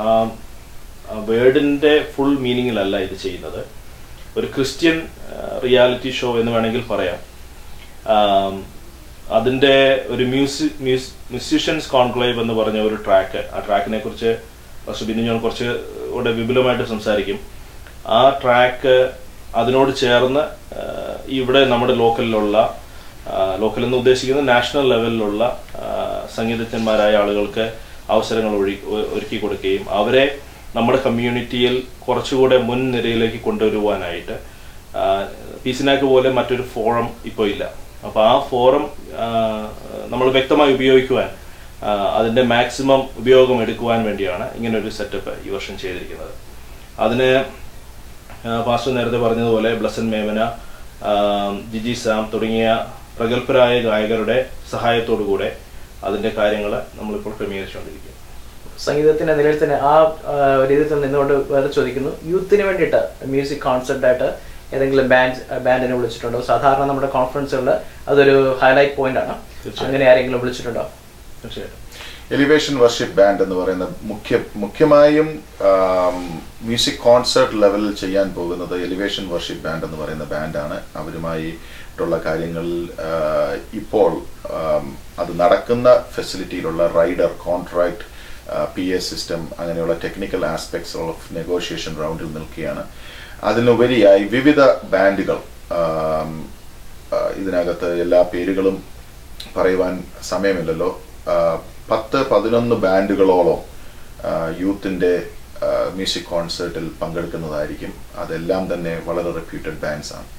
വേർഡിന്റെ ഫുൾ മീനിങ്ങിലല്ല ഇത് ചെയ്യുന്നത് ഒരു ക്രിസ്ത്യൻ റിയാലിറ്റി ഷോ എന്ന് വേണമെങ്കിൽ പറയാം ആം, അതിന്റെ ഒരു മ്യൂസിക് മ്യൂസിഷ്യൻസ് കോൺക്ലേവ് എന്ന് പറഞ്ഞ ഒരു ട്രാക്ക് ആ ട്രാക്കിനെ കുറിച്ച് ഫസ്റ്റ് ബിനു ജോൺ കുറച്ച് കൂടെ വിപുലമായിട്ട് സംസാരിക്കും ആ ട്രാക്ക് അതിനോട് ചേർന്ന് ആ, ഇവിടെ നമ്മുടെ ലോക്കലിലുള്ള ലോക്കൽ എന്ന് ഉദ്ദേശിക്കുന്നത് നാഷണൽ ലെവലിലുള്ള ആ, സംഗീതജ്ഞന്മാരായ ആളുകൾക്ക് അവസരങ്ങൾ ഒഴി ഒ- ഒരുക്കി കൊടുക്കുകയും അവരെ നമ്മുടെ കമ്മ്യൂണിറ്റിയിൽ കുറച്ചുകൂടെ മുൻനിരയിലേക്ക് കൊണ്ടുവരുവാനായിട്ട് പി സിനാക്ക് പോലെ മറ്റൊരു ഫോറം ഇപ്പോൾ ഇല്ല അപ്പോൾ ആ ഫോറം നമ്മൾ വ്യക്തമായി ഉപയോഗിക്കുവാൻ ആ, അതിന്റെ മാക്സിമം ഉപയോഗം എടുക്കുവാൻ വേണ്ടിയാണ് ഇങ്ങനെ ഒരു സെറ്റപ്പ് ഈ വർഷം ചെയ്തിരിക്കുന്നത് അതിന് ആ, പാസ്റ്റർ നേരത്തെ പറഞ്ഞതുപോലെ ബ്ലസൻ മേമന ആ, ജിജി സാം തുടങ്ങിയ പ്രഗത്ഭരായ ഗായകരുടെ സഹായത്തോടു കൂടെ അതിന്റെ കാര്യങ്ങൾ നമ്മളിപ്പോൾ ക്രമീകരിച്ചുകൊണ്ടിരിക്കുന്നു സംഗീതത്തിന്റെ നിലയിൽ തന്നെ ആ ആ, രീതിയിൽ തന്നെ നിന്നുകൊണ്ട് വേറെ ചോദിക്കുന്നു യൂത്തിന് വേണ്ടിയിട്ട് മ്യൂസിക് കോൺസെർട്ട് ആയിട്ട് ഏതെങ്കിലും ബാൻഡ് ബാൻഡിനെ വിളിച്ചിട്ടുണ്ടോ സാധാരണ നമ്മുടെ കോൺഫറൻസുകളിൽ അതൊരു ഹൈലൈറ്റ് പോയിന്റ് ആണ് തീർച്ചയായും. അങ്ങനെ ആരെങ്കിലും വിളിച്ചിട്ടുണ്ടോ തീർച്ചയായിട്ടും എലിവേഷൻ വർഷിപ്പ് ബാൻഡ് എന്ന് പറയുന്ന മുഖ്യ മുഖ്യമായും മ്യൂസിക് കോൺസേർട്ട് ലെവലിൽ ചെയ്യാൻ പോകുന്നത് എലിവേഷൻ വർഷിപ്പ് ബാൻഡ് എന്ന് പറയുന്ന ബാൻഡാണ് അവരുമായിട്ടുള്ള കാര്യങ്ങൾ ആ, ഇപ്പോൾ ആം, അത് നടക്കുന്ന ഫെസിലിറ്റിയിലുള്ള rider contract P A system അങ്ങനെയുള്ള ടെക്നിക്കൽ ആസ്പെക്ട്സ് ഓഫ് നെഗോഷിയേഷൻ റൗണ്ടിൽ നിൽക്കുകയാണ് അതിനുപരിയായി വിവിധ ബാൻഡുകൾ ആം, ആ, ഇതിനകത്ത് എല്ലാ പേരുകളും പറയുവാൻ സമയമില്ലല്ലോ ആ, പത്ത് പതിനൊന്ന് ബാൻഡുകളോളം ആ, യൂത്തിന്റെ ആ, മ്യൂസിക് കോൺസേർട്ടിൽ പങ്കെടുക്കുന്നതായിരിക്കും അതെല്ലാം തന്നെ വളരെ റെപ്യൂട്ടഡ് ബാൻഡ്സ് ആണ്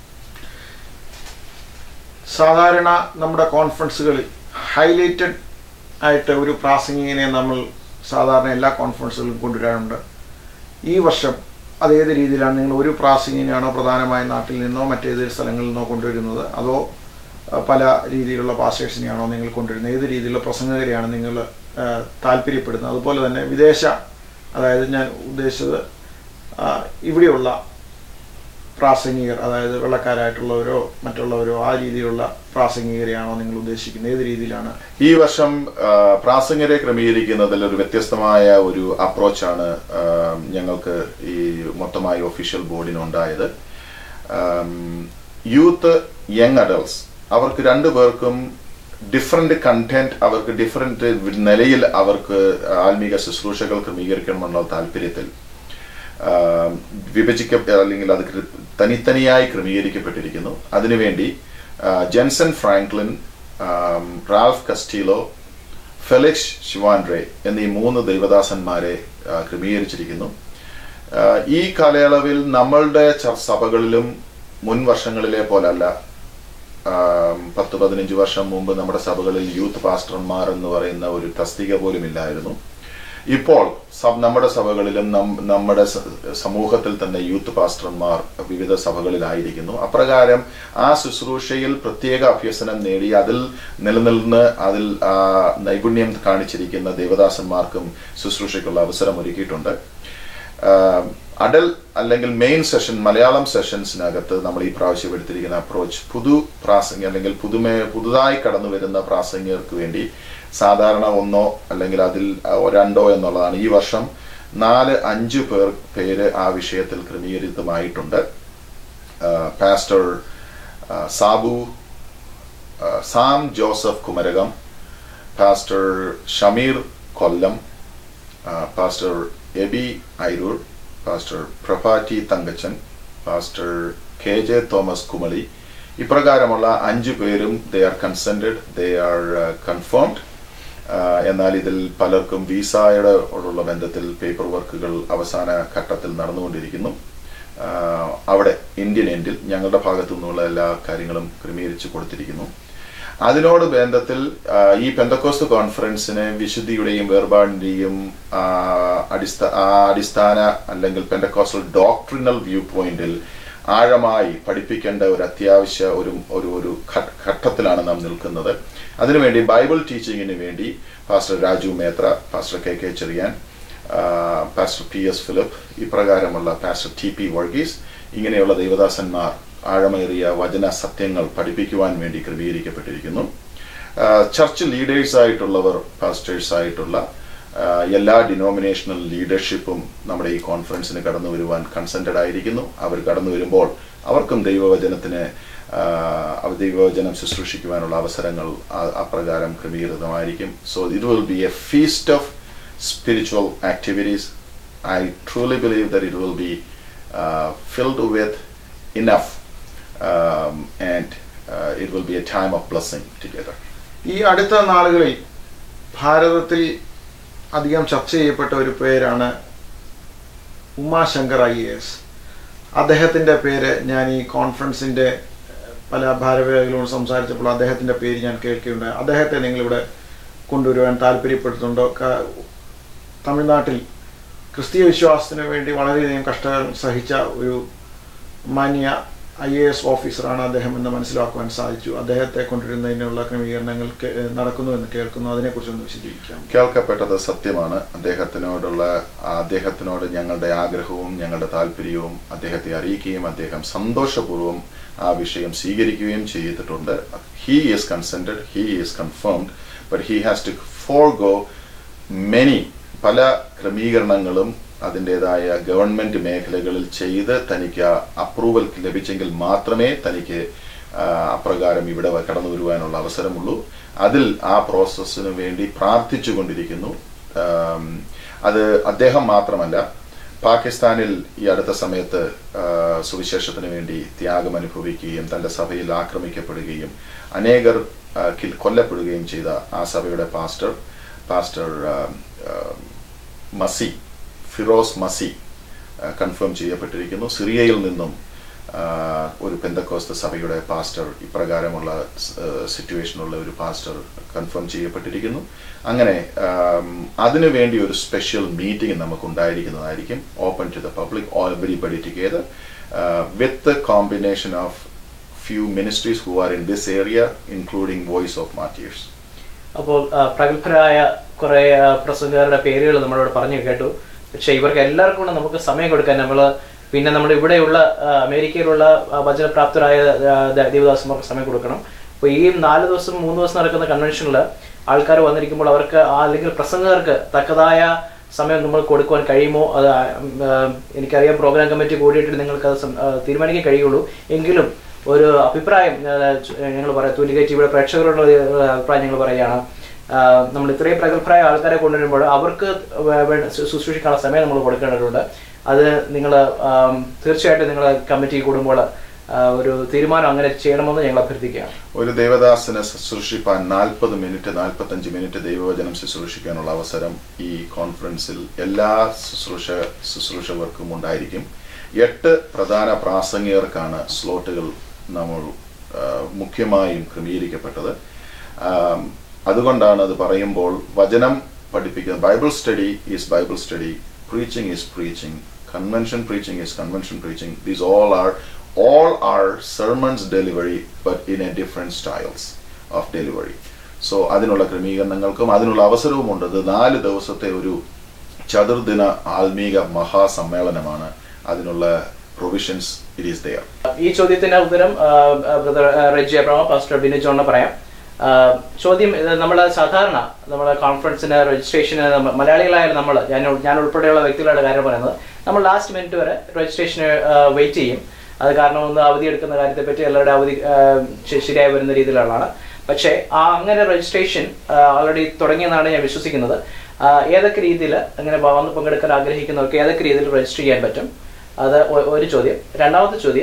സാധാരണ നമ്മുടെ കോൺഫറൻസുകളിൽ ഹൈലൈറ്റഡ് ആയിട്ട് ഒരു പ്രാസംഗികനെ നമ്മൾ സാധാരണ എല്ലാ കോൺഫറൻസുകളിലും കൊണ്ടുവരാറുണ്ട് ഈ വർഷം അതേത് രീതിയിലാണ് നിങ്ങൾ ഒരു പ്രാസംഗികനാണോ പ്രധാനമായും നാട്ടിൽ നിന്നോ മറ്റേത് സ്ഥലങ്ങളിൽ നിന്നോ കൊണ്ടുവരുന്നത് അതോ ആ, പല രീതിയിലുള്ള പാസ്റ്റേഴ്സിനെയാണോ നിങ്ങൾ കൊണ്ടുവരുന്നത് ഏത് രീതിയിലുള്ള പ്രസംഗകരെയാണ് നിങ്ങൾ ആ, താല്പര്യപ്പെടുന്നത് അതുപോലെ തന്നെ വിദേശ അതായത് ഞാൻ ഉദ്ദേശിച്ചത് ആ, ഇവിടെയുള്ള പ്രാസംഗികർ അതായത് വെള്ളക്കാരായിട്ടുള്ളവരോ മറ്റുള്ളവരോ ആ രീതിയിലുള്ള പ്രാസംഗികരെയാണോ നിങ്ങൾ ഉദ്ദേശിക്കുന്നത് ഏത് രീതിയിലാണ് ഈ വർഷം ആ, പ്രാസംഗരെ ക്രമീകരിക്കുന്നതിൽ ഒരു വ്യത്യസ്തമായ ഒരു അപ്രോച്ചാണ് ഞങ്ങൾക്ക് ഈ മൊത്തമായി ഒഫീഷ്യൽ ബോർഡിനുണ്ടായത് യൂത്ത് യങ് അഡൾട്ട്സ് അവർക്ക് രണ്ടു പേർക്കും ഡിഫറെന്റ് കണ്ടന്റ് അവർക്ക് ഡിഫറെന്റ് നിലയിൽ അവർക്ക് ആത്മീക ശുശ്രൂഷകൾ ക്രമീകരിക്കണമെന്നുള്ള താല്പര്യത്തിൽ ആം, വിഭജിക്ക അല്ലെങ്കിൽ അത് കൃ- തനിത്തനിയായി ക്രമീകരിക്കപ്പെട്ടിരിക്കുന്നു അതിനുവേണ്ടി ആ, ജെൻസൺ ഫ്രാങ്ക്ലിൻ ആം, റാൽഫ് കസ്റ്റീലോ ഫെലിക്സ് ശിവാൻഡ്രെ എന്നീ മൂന്ന് ദൈവദാസന്മാരെ ആ, ക്രമീകരിച്ചിരിക്കുന്നു ആ, ഈ കാലയളവിൽ നമ്മളുടെ ച- സഭകളിലും മുൻ വർഷങ്ങളിലെ പോലല്ല ആം, പത്ത് പതിനഞ്ച് വർഷം മുമ്പ് നമ്മുടെ സഭകളിൽ യൂത്ത് പാസ്റ്റർമാർ എന്ന് പറയുന്ന ഒരു തസ്തിക പോലും ഇല്ലായിരുന്നു ഇപ്പോൾ സഭ നമ്മുടെ സഭകളിലും നം- നമ്മുടെ സ- സമൂഹത്തിൽ തന്നെ യൂത്ത് പാസ്റ്റർമാർ വിവിധ സഭകളിലായിരിക്കുന്നു അപ്രകാരം ആ ശുശ്രൂഷയിൽ പ്രത്യേക അഭ്യസനം നേടി അതിൽ നിലനിന്ന് അതിൽ ആ, നൈപുണ്യം കാണിച്ചിരിക്കുന്ന ദേവദാസന്മാർക്കും ശുശ്രൂഷയ്ക്കുള്ള അവസരം ഒരുക്കിയിട്ടുണ്ട് ആഹ് അഡൽ അല്ലെങ്കിൽ മെയിൻ സെഷൻ മലയാളം സെഷൻസിനകത്ത് നമ്മൾ ഈ പ്രാവശ്യം എടുത്തിരിക്കുന്ന അപ്രോച്ച് പുതു പ്രാസംഗിക അല്ലെങ്കിൽ പുതുമേ പുതുതായി കടന്നു വരുന്ന പ്രാസംഗികർക്ക് വേണ്ടി സാധാരണ ഒന്നോ അല്ലെങ്കിൽ അതിൽ അഹ് രണ്ടോ എന്നുള്ളതാണ് ഈ വർഷം നാല് അഞ്ച് പേർ പേര് ആ വിഷയത്തിൽ ക്രമീകരിതമായിട്ടുണ്ട് ആഹ് പാസ്റ്റർ ആഹ് സാബു ആഹ് സാം ജോസഫ് കുമരകം പാസ്റ്റർ ഷമീർ കൊല്ലം ആഹ് pastor Eby Airoor pastor Prabhati Thankachan pastor K J Thomas Kumily ഇപ്രകാരമുള്ള അഞ്ചു പേരും they are consented they are confirmed എന്നാൽ ഇതിൽ പലർക്കും വിസയുടെ ഉള്ള ബന്ധത്തിൽ പേപ്പർ വർക്കുകൾ അവസാന ഘട്ടത്തിൽ നടന്നുകൊണ്ടിരിക്കുന്നു ആഹ് അവിടെ ഇന്ത്യൻ എൻഡിൽ ഞങ്ങളുടെ ഭാഗത്തു നിന്നുള്ള എല്ലാ കാര്യങ്ങളും ക്രമീകരിച്ചു കൊടുത്തിരിക്കുന്നു അതിനോട് ബന്ധത്തിൽ ആഹ് ഈ പെന്തക്കോസ്ത് കോൺഫറൻസിന് വിശുദ്ധിയുടെയും വേർപാടിന്റെയും ആഹ് അടിസ്ഥാ ആ അടിസ്ഥാന അല്ലെങ്കിൽ പെന്തക്കോസ്റ്റൽ ഡോക്ട്രിനൽ വ്യൂ പോയിന്റിൽ ആഴമായി പഠിപ്പിക്കേണ്ട ഒരു അത്യാവശ്യ ഒരു ഒരു ഒരു ഘ- ഘട്ടത്തിലാണ് നാം നിൽക്കുന്നത് അതിനുവേണ്ടി ബൈബിൾ ടീച്ചിങ്ങിന് വേണ്ടി pastor Raju Methra pastor K K Cherian ആഹ് പാസ്റ്റർ പി എസ് ഫിലിപ്പ് ഇപ്രകാരമുള്ള പാസ്റ്റർ ടി പി വർഗീസ് ഇങ്ങനെയുള്ള ദൈവദാസന്മാർ ആഴമേറിയ വചന സത്യങ്ങൾ പഠിപ്പിക്കുവാൻ വേണ്ടി ക്രമീകരിക്കപ്പെട്ടിരിക്കുന്നു ആഹ് ചർച്ച് ലീഡേഴ്സ് ആയിട്ടുള്ളവർ പാസ്റ്റേഴ്സ് ആയിട്ടുള്ള ആഹ് എല്ലാ ഡിനോമിനേഷണൽ ലീഡർഷിപ്പും നമ്മുടെ ഈ കോൺഫറൻസിന് കടന്നു വരുവാൻ കൺസെൻറ്റഡ് ആയിരിക്കുന്നു അവർ കടന്നു വരുമ്പോൾ അവർക്കും ദൈവവചനത്തിന് ആഹ് അവർ ദൈവവചനം ശുശ്രൂഷിക്കുവാനുള്ള അവസരങ്ങൾ ആ- അപ്രകാരം ക്രമീകൃതമായിരിക്കും so it will be a feast of spiritual activities. I truly believe that it will be uh, filled with enough um, and uh, it will be a time of blessing together. ഈ അടുത്ത നാളുകളിൽ ഭാരതത്തിൽ അധികം ചർച്ച ചെയ്യപ്പെട്ട ഒരു പേരാണ് Umashankar I A S അദ്ദേഹത്തിൻ്റെ പേര് ഞാൻ ഈ കോൺഫറൻസിൻ്റെ പല ഭാരവാഹികളോട് സംസാരിച്ചപ്പോൾ അദ്ദേഹത്തിൻ്റെ പേര് ഞാൻ കേൾക്കുകയുണ്ടായി അദ്ദേഹത്തെ നിങ്ങളിവിടെ കൊണ്ടുവരുവാൻ താല്പര്യപ്പെടുന്നുണ്ടോ ക- തമിഴ്നാട്ടിൽ ക്രിസ്തീയ വിശ്വാസത്തിന് വേണ്ടി വളരെയധികം കഷ്ടങ്ങൾ സഹിച്ച ഒരു മാന്യ ഐ എ എസ് ഓഫീസറാണ് അദ്ദേഹം എന്ന് മനസ്സിലാക്കുവാൻ സാധിച്ചു അദ്ദേഹത്തെ കൊണ്ടുവരുന്നതിനുള്ള ക്രമീകരണങ്ങൾ കേ- നടക്കുന്നു എന്ന് കേൾക്കുന്നു അതിനെക്കുറിച്ചൊന്ന് വിശദീകരിക്കാം കേൾക്കപ്പെട്ടത് സത്യമാണ് അദ്ദേഹത്തിനോടുള്ള അദ്ദേഹത്തിനോട് ഞങ്ങളുടെ ആഗ്രഹവും ഞങ്ങളുടെ താല്പര്യവും അദ്ദേഹത്തെ അറിയിക്കുകയും അദ്ദേഹം സന്തോഷപൂർവ്വം ആ വിഷയം സ്വീകരിക്കുകയും ചെയ്തിട്ടുണ്ട് he is consented he is confirmed but he has to forgo many പല ക്രമീകരണങ്ങളും അതിൻ്റെതായ ഗവൺമെന്റ് മേഖലകളിൽ ചെയ്ത് തനിക്ക് അപ്രൂവൽ ലഭിച്ചെങ്കിൽ മാത്രമേ തനിക്ക് ആ, അപ്രകാരം ഇവിടെ വ- കടന്നു വരുവാനുള്ള അവസരമുള്ളൂ അതിൽ ആ പ്രോസസ്സിന് വേണ്ടി പ്രാർത്ഥിച്ചുകൊണ്ടിരിക്കുന്നു ആം, അത് അദ്ദേഹം മാത്രമല്ല പാകിസ്ഥാനിൽ ഈ അടുത്ത സമയത്ത് ആ, സുവിശേഷത്തിന് വേണ്ടി ത്യാഗം അനുഭവിക്കുകയും തന്റെ സഭയിൽ ആക്രമിക്കപ്പെടുകയും അനേകർ ആ, കിൽ- കൊല്ലപ്പെടുകയും ചെയ്ത ആ സഭയുടെ പാസ്റ്റർ പാസ്റ്റർ ആ, ആ, മസി ഫിറോസ് മസി കൺഫേം ചെയ്യപ്പെട്ടിരിക്കുന്നു സിറിയയിൽ നിന്നും ആ, ഒരു പെന്തക്കോസ്ത സഭയുടെ പാസ്റ്റർ ഇപ്രകാരമുള്ള സിറ്റുവേഷനുള്ള ഒരു പാസ്റ്റർ കൺഫേം ചെയ്യപ്പെട്ടിരിക്കുന്നു അങ്ങനെ ആം, അതിനു വേണ്ടി ഒരു സ്പെഷ്യൽ മീറ്റിംഗ് നമുക്ക് ഉണ്ടായിരിക്കുന്നതായിരിക്കും open to the public everybody together with combination of few ministries who are in this area including Voice of Martyrs അപ്പോൾ ആ, പ്രഗത്ഭരായ കുറെ ആ, പ്രസംഗകരുടെ പേരുകൾ നമ്മളിവിടെ പറഞ്ഞു കേട്ടു പക്ഷെ ഇവർക്ക് എല്ലാവർക്കും കൂടെ നമുക്ക് സമയം കൊടുക്കാൻ നമ്മൾ പിന്നെ നമ്മുടെ ഇവിടെയുള്ള ആ, അമേരിക്കയിലുള്ള ആ, വചനപ്രാപ്തരായ ആ, ദ- ദേവദാസന്മാർക്ക് സമയം കൊടുക്കണം അപ്പോൾ ഈ നാല് ദിവസം മൂന്ന് ദിവസം നടക്കുന്ന കൺവെൻഷനിൽ ആൾക്കാർ വന്നിരിക്കുമ്പോൾ അവർക്ക് ആ അല്ലെങ്കിൽ പ്രസംഗകർക്ക് തക്കതായ സമയം നമ്മൾ കൊടുക്കുവാൻ കഴിയുമോ അത് ആ, ഉം, ആ, എനിക്കറിയാം പ്രോഗ്രാം കമ്മിറ്റി കൂടിയിട്ട് നിങ്ങൾക്ക് അത് സം- ആ, തീരുമാനിക്കാൻ കഴിയുള്ളൂ എങ്കിലും ഒരു അഭിപ്രായം ഞങ്ങൾ പറയാം തൂലിക ടിവിയുടെ പ്രേക്ഷകരോടുള്ള ഒരു അഭിപ്രായം ഞങ്ങൾ പറയുകയാണ് ആ, നമ്മൾ ഇത്രയും പ്രഗത്ഭരായ ആൾക്കാരെ കൊണ്ടുവരുമ്പോൾ അവർക്ക് വേ- വേണ്ട ശു- ശുശ്രൂഷിക്കാനുള്ള സമയം നമ്മൾ കൊടുക്കേണ്ടതുണ്ട് അത് നിങ്ങൾ തീർച്ചയായിട്ടും നിങ്ങൾ കമ്മിറ്റി കൂടുമ്പോൾ ആ, ഒരു തീരുമാനം അങ്ങനെ ചെയ്യണമെന്ന് ഞങ്ങൾ അഭ്യർത്ഥിക്കുകയാണ് ഒരു ദേവദാസന് ശുശ്രൂഷിപ്പാൻ നാൽപ്പത് മിനിറ്റ് നാൽപ്പത്തഞ്ച് മിനിറ്റ് ദൈവവചനം ശുശ്രൂഷിക്കാനുള്ള അവസരം ഈ കോൺഫറൻസിൽ എല്ലാ ശുശ്രൂഷ ശുശ്രൂഷകർക്കും ഉണ്ടായിരിക്കും എട്ട് പ്രധാന പ്രാസംഗികർക്കാണ് സ്ലോട്ടുകൾ നമ്മൾ ആ, മുഖ്യമായും ക്രമീകരിക്കപ്പെട്ടത് ആം, അതുകൊണ്ടാണ് അത് പറയുമ്പോൾ വചനം പഠിപ്പിക്കുന്ന Bible study is Bible study preaching is preaching convention preaching is convention preaching these all are all are sermons delivery but in a different styles of delivery so അതിനുള്ള ക്രമീകരണങ്ങൾക്കും അതിനുള്ള അവസരവുമുണ്ട് ഇത് നാല് ദിവസത്തെ ഒരു ചതുർദിന ആത്മീക മഹാസമ്മേളനമാണ് അതിനുള്ള പ്രൊവിഷൻസ് ഇറ്റ് ഈസ് ദയർ ഈ ചോദ്യത്തിന്റെ ഉത്തരം ബ്രദർ റെജി അബ്രഹ പാസ്റ്റർ ബിനു ജോണിന് പറയാം ആ, ചോദ്യം നമ്മൾ സാധാരണ നമ്മുടെ കോൺഫറൻസിന് രജിസ്ട്രേഷന് മലയാളികളായ നമ്മൾ ഞാൻ ഉൾ- ഞാൻ ഉൾപ്പെടെയുള്ള വ്യക്തികളുടെ കാര്യം പറയുന്നത് നമ്മൾ ലാസ്റ്റ് മിനിറ്റ് വരെ രജിസ്ട്രേഷന് വെയിറ്റ് ചെയ്യും അത് കാരണം ഒന്ന് അവധി എടുക്കുന്ന കാര്യത്തെ പറ്റി എല്ലാവരുടെ അവധി ആ, ശ- ശരിയായി വരുന്ന രീതിയിലുള്ളതാണ് പക്ഷേ ആ അങ്ങനെ രജിസ്ട്രേഷൻ ഓൾറെഡി തുടങ്ങിയെന്നാണ് ഞാൻ വിശ്വസിക്കുന്നത് ആ, ഏതൊക്കെ രീതിയിൽ അങ്ങനെ വന്ന് പങ്കെടുക്കാൻ ആഗ്രഹിക്കുന്നവർക്ക് ഏതൊക്കെ രീതിയിൽ രജിസ്റ്റർ ചെയ്യാൻ പറ്റും അത് ഒ- ഒരു ചോദ്യം രണ്ടാമത്തെ ചോദ്യം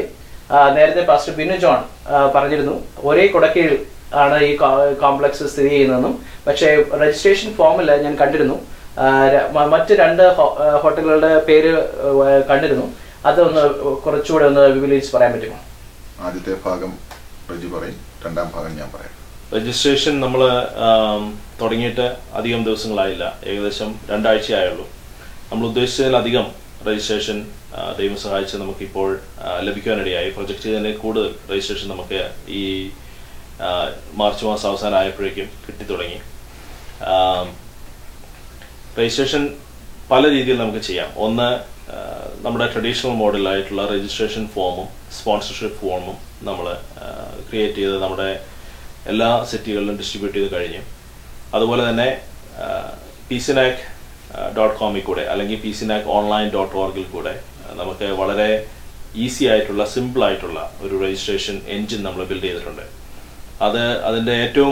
ആ, നേരത്തെ പാസ്റ്റർ ബിനു ജോൺ ആ, പറഞ്ഞിരുന്നു ഒരേ കുടക്കീഴിൽ ആണ് ഈ കോംപ്ലക്സ് സ്ഥിതി ചെയ്യുന്നതെന്നും പക്ഷേ രജിസ്ട്രേഷൻ ഫോമിൽ ഞാൻ കണ്ടിരുന്നു ആ, ര- മ- മറ്റ് രണ്ട് ഹോ- ആ, ഹോട്ടലുകളുടെ പേര് ആ, കണ്ടിരുന്നു അതൊന്ന് കുറച്ചുകൂടെ ഒന്ന് വിപുലീകരിച്ച് പറയാൻ പറ്റുമോ ആദ്യത്തെ ഭാഗം റജി പറയും രണ്ടാം ഭാഗം ഞാൻ പറയാം രജിസ്ട്രേഷൻ നമ്മൾ തുടങ്ങിയിട്ട് അധികം ദിവസങ്ങളായില്ല ഏകദേശം രണ്ടാഴ്ചയായുള്ളൂ നമ്മൾ ഉദ്ദേശിച്ചതിലധികം രജിസ്ട്രേഷൻ ആ, ദൈവം സഹായിച്ച് നമുക്കിപ്പോൾ ആ, ലഭിക്കാനിടയായി പ്രൊജക്റ്റ് ചെയ്തതിന് കൂടുതൽ രജിസ്ട്രേഷൻ നമുക്ക് ഈ ആ, മാർച്ച് മാസം അവസാനമായപ്പോഴേക്കും കിട്ടിത്തുടങ്ങി ആം, രജിസ്ട്രേഷൻ പല രീതിയിൽ നമുക്ക് ചെയ്യാം ഒന്ന് ആ, നമ്മുടെ ട്രഡീഷണൽ മോഡലായിട്ടുള്ള രജിസ്ട്രേഷൻ ഫോമും സ്പോൺസർഷിപ്പ് ഫോമും നമ്മൾ ക്രിയേറ്റ് ചെയ്ത് നമ്മുടെ എല്ലാ സിറ്റികളിലും ഡിസ്ട്രിബ്യൂട്ട് ചെയ്ത് കഴിഞ്ഞു അതുപോലെ തന്നെ പി സിനാക് ഡോട്ട് കോമിൽ കൂടെ അല്ലെങ്കിൽ പി സിനാക് ഓൺലൈൻ ഡോട്ട് ഓർഗിൽ കൂടെ ആ, നമുക്ക് വളരെ ഈസി ആയിട്ടുള്ള സിമ്പിൾ ആയിട്ടുള്ള ഒരു രജിസ്ട്രേഷൻ എൻജിൻ നമ്മൾ ബിൽഡ് ചെയ്തിട്ടുണ്ട് അത് അതിൻ്റെ ഏറ്റവും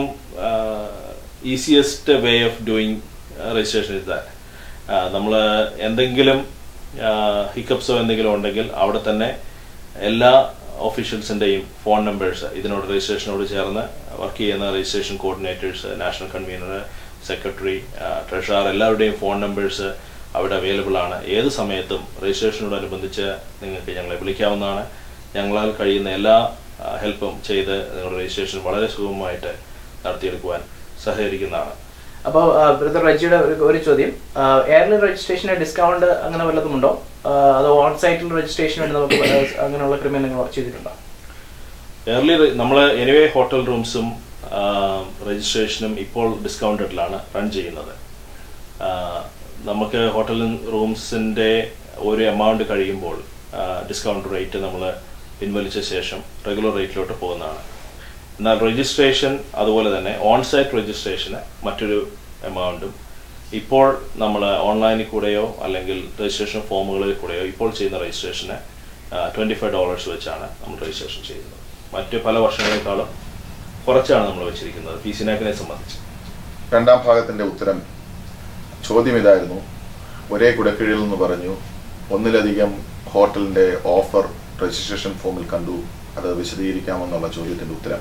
easiest way of doing registration is that നമ്മൾ എന്തെങ്കിലും ഹിക്കപ്സോ എന്തെങ്കിലും ഉണ്ടെങ്കിൽ അവിടെ തന്നെ എല്ലാ ഒഫീഷ്യൽസിൻ്റെയും ഫോൺ നമ്പേഴ്സ് ഇതിനോട് രജിസ്ട്രേഷനോട് ചേർന്ന് വർക്ക് ചെയ്യുന്ന registration coordinators national convener secretary treasurer എല്ലാവരുടെയും ഫോൺ നമ്പേഴ്സ് അവിടെ അവൈലബിൾ ആണ് ഏത് സമയത്തും രജിസ്ട്രേഷനോടനുബന്ധിച്ച് നിങ്ങൾക്ക് ഞങ്ങളെ വിളിക്കാവുന്നതാണ് ഞങ്ങളാൽ കഴിയുന്ന എല്ലാ ഹെൽപ്പും ചെയ്ത് നിങ്ങളുടെ രജിസ്ട്രേഷൻ വളരെ സുഗമമായിട്ട് നടത്തിയെടുക്കുവാൻ സഹകരിക്കുന്നതാണ് അപ്പോൾ ബ്രദർ റജിയുടെ ഒരു ഒരു ചോദ്യം എയർലൈൻ രജിസ്ട്രേഷന് ഡിസ്കൗണ്ട് അങ്ങനെ വല്ലതും ഉണ്ടോ ആ, അതോ ഓൺ സൈറ്റിൽ രജിസ്ട്രേഷൻ വേണ്ടി നമുക്ക് ആ, അങ്ങനെയുള്ള ക്രിമിനൽ ചെയ്തിട്ടുണ്ടോ ഏർലി നമ്മൾ എനിവേ ഹോട്ടൽ റൂംസും രജിസ്ട്രേഷനും ഇപ്പോൾ ഡിസ്കൗണ്ടഡിലാണ് റൺ ചെയ്യുന്നത് ആ, നമുക്ക് ഹോട്ടൽ റൂംസിൻ്റെ ഒരു എമൗണ്ട് കഴിയുമ്പോൾ ഡിസ്കൗണ്ട് റേറ്റ് നമ്മൾ പിൻവലിച്ച ശേഷം റെഗുലർ റേറ്റിലോട്ട് പോകുന്നതാണ് എന്നാൽ രജിസ്ട്രേഷൻ അതുപോലെ തന്നെ ഓൺ സൈറ്റ് രജിസ്ട്രേഷന് മറ്റൊരു എമൗണ്ടും ഇപ്പോൾ നമ്മൾ ഓൺലൈനിൽ കൂടെയോ അല്ലെങ്കിൽ രജിസ്ട്രേഷൻ ഫോമുകളിൽ കൂടെയോ ഇപ്പോൾ ചെയ്യുന്ന രജിസ്ട്രേഷന് ട്വൻറ്റി ഫൈവ് ഡോളേഴ്സ് വെച്ചാണ് നമ്മൾ രജിസ്ട്രേഷൻ ചെയ്യുന്നത് മറ്റ് പല വർഷങ്ങളെക്കാളും കുറച്ചാണ് നമ്മൾ വെച്ചിരിക്കുന്നത് പി സിനാക്കിനെ സംബന്ധിച്ച് രണ്ടാം ഭാഗത്തിന്റെ ഉത്തരം ചോദ്യം ഇതായിരുന്നു ഒരേ കുടക്കീഴിൽ എന്ന് പറഞ്ഞു ഒന്നിലധികം ഹോട്ടലിന്റെ ഓഫർ രജിസ്ട്രേഷൻ ഫോമിൽ കണ്ടു അത് വിശദീകരിക്കാമെന്നുള്ള ചോദ്യത്തിന്റെ ഉത്തരം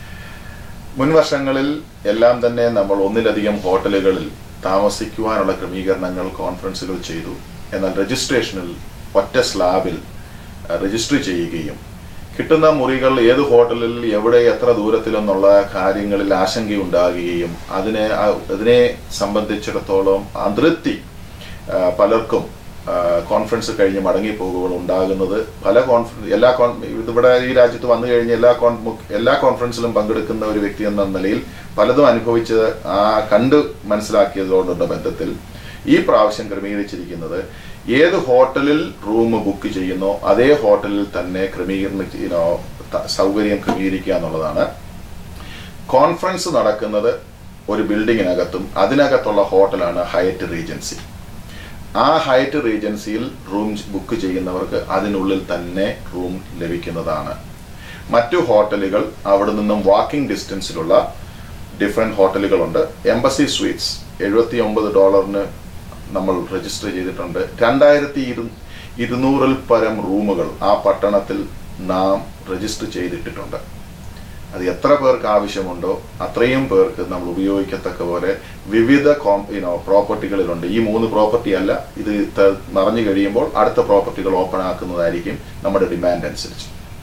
മുൻ വർഷങ്ങളിൽ എല്ലാം തന്നെ നമ്മൾ ഒന്നിലധികം ഹോട്ടലുകളിൽ താമസിക്കുവാനുള്ള ക്രമീകരണങ്ങൾ കോൺഫറൻസുകൾ ചെയ്തു എന്നാൽ രജിസ്ട്രേഷനിൽ ഒറ്റ സ്ലാബിൽ രജിസ്റ്റർ ചെയ്യുകയും കിട്ടുന്ന മുറികൾ ഏത് ഹോട്ടലിൽ എവിടെ എത്ര ദൂരത്തിലെന്നുള്ള കാര്യങ്ങളിൽ ആശങ്കയുണ്ടാകുകയും അതിനെ ആ- അതിനെ സംബന്ധിച്ചിടത്തോളം അതൃപ്തി ആ, പലർക്കും ആ, കോൺഫറൻസ് കഴിഞ്ഞ് മടങ്ങിപ്പോകുകൾ ഉണ്ടാകുന്നത് പല കോൺഫറൻസ് എല്ലാ കോൺ ഇതിവിടെ ഈ രാജ്യത്ത് വന്നു കഴിഞ്ഞ എല്ലാ കോൺ എല്ലാ കോൺഫറൻസിലും പങ്കെടുക്കുന്ന ഒരു വ്യക്തി എന്ന നിലയിൽ പലതും അനുഭവിച്ച് ആ കണ്ട് മനസ്സിലാക്കിയതോടുള്ള ബന്ധത്തിൽ ഈ പ്രാവശ്യം ക്രമീകരിച്ചിരിക്കുന്നത് ഏത് ഹോട്ടലിൽ റൂം ബുക്ക് ചെയ്യുന്നോ അതേ ഹോട്ടലിൽ തന്നെ ക്രമീകരണ you know, ത- സൗകര്യം ക്രമീകരിക്കുക എന്നുള്ളതാണ് കോൺഫറൻസ് നടക്കുന്നത് ഒരു ബിൽഡിങ്ങിനകത്തും അതിനകത്തുള്ള ഹോട്ടലാണ് ഹയറ്റ് റീജൻസി ആ ഹയറ്റ് റീജൻസിയിൽ റൂം ബുക്ക് ചെയ്യുന്നവർക്ക് അതിനുള്ളിൽ തന്നെ റൂം ലഭിക്കുന്നതാണ് മറ്റു ഹോട്ടലുകൾ അവിടെ നിന്നും വാക്കിംഗ് ഡിസ്റ്റൻസിലുള്ള ഡിഫറെന്റ് ഹോട്ടലുകളുണ്ട് എംബസി സ്വീറ്റ്സ് എഴുപത്തി ഒമ്പത് ഡോളറിന് നമ്മൾ രജിസ്റ്റർ ചെയ്തിട്ടുണ്ട് രണ്ടായിരത്തി ഇരു ഇരുന്നൂറിൽ പരം റൂമുകൾ ആ പട്ടണത്തിൽ നാം രജിസ്റ്റർ ചെയ്തിട്ടിട്ടുണ്ട് അത് എത്ര പേർക്ക് ആവശ്യമുണ്ടോ അത്രയും പേർക്ക് നമ്മൾ ഉപയോഗിക്കത്തക്ക പോലെ വിവിധ യുനോ പ്രോപ്പർട്ടികളിലുണ്ട് ഈ മൂന്ന് പ്രോപ്പർട്ടി അല്ല ഇത് ത- നിറഞ്ഞു കഴിയുമ്പോൾ അടുത്ത പ്രോപ്പർട്ടികൾ ഓപ്പൺ ആക്കുന്നതായിരിക്കും നമ്മുടെ ഡിമാൻഡ് അനുസരിച്ച്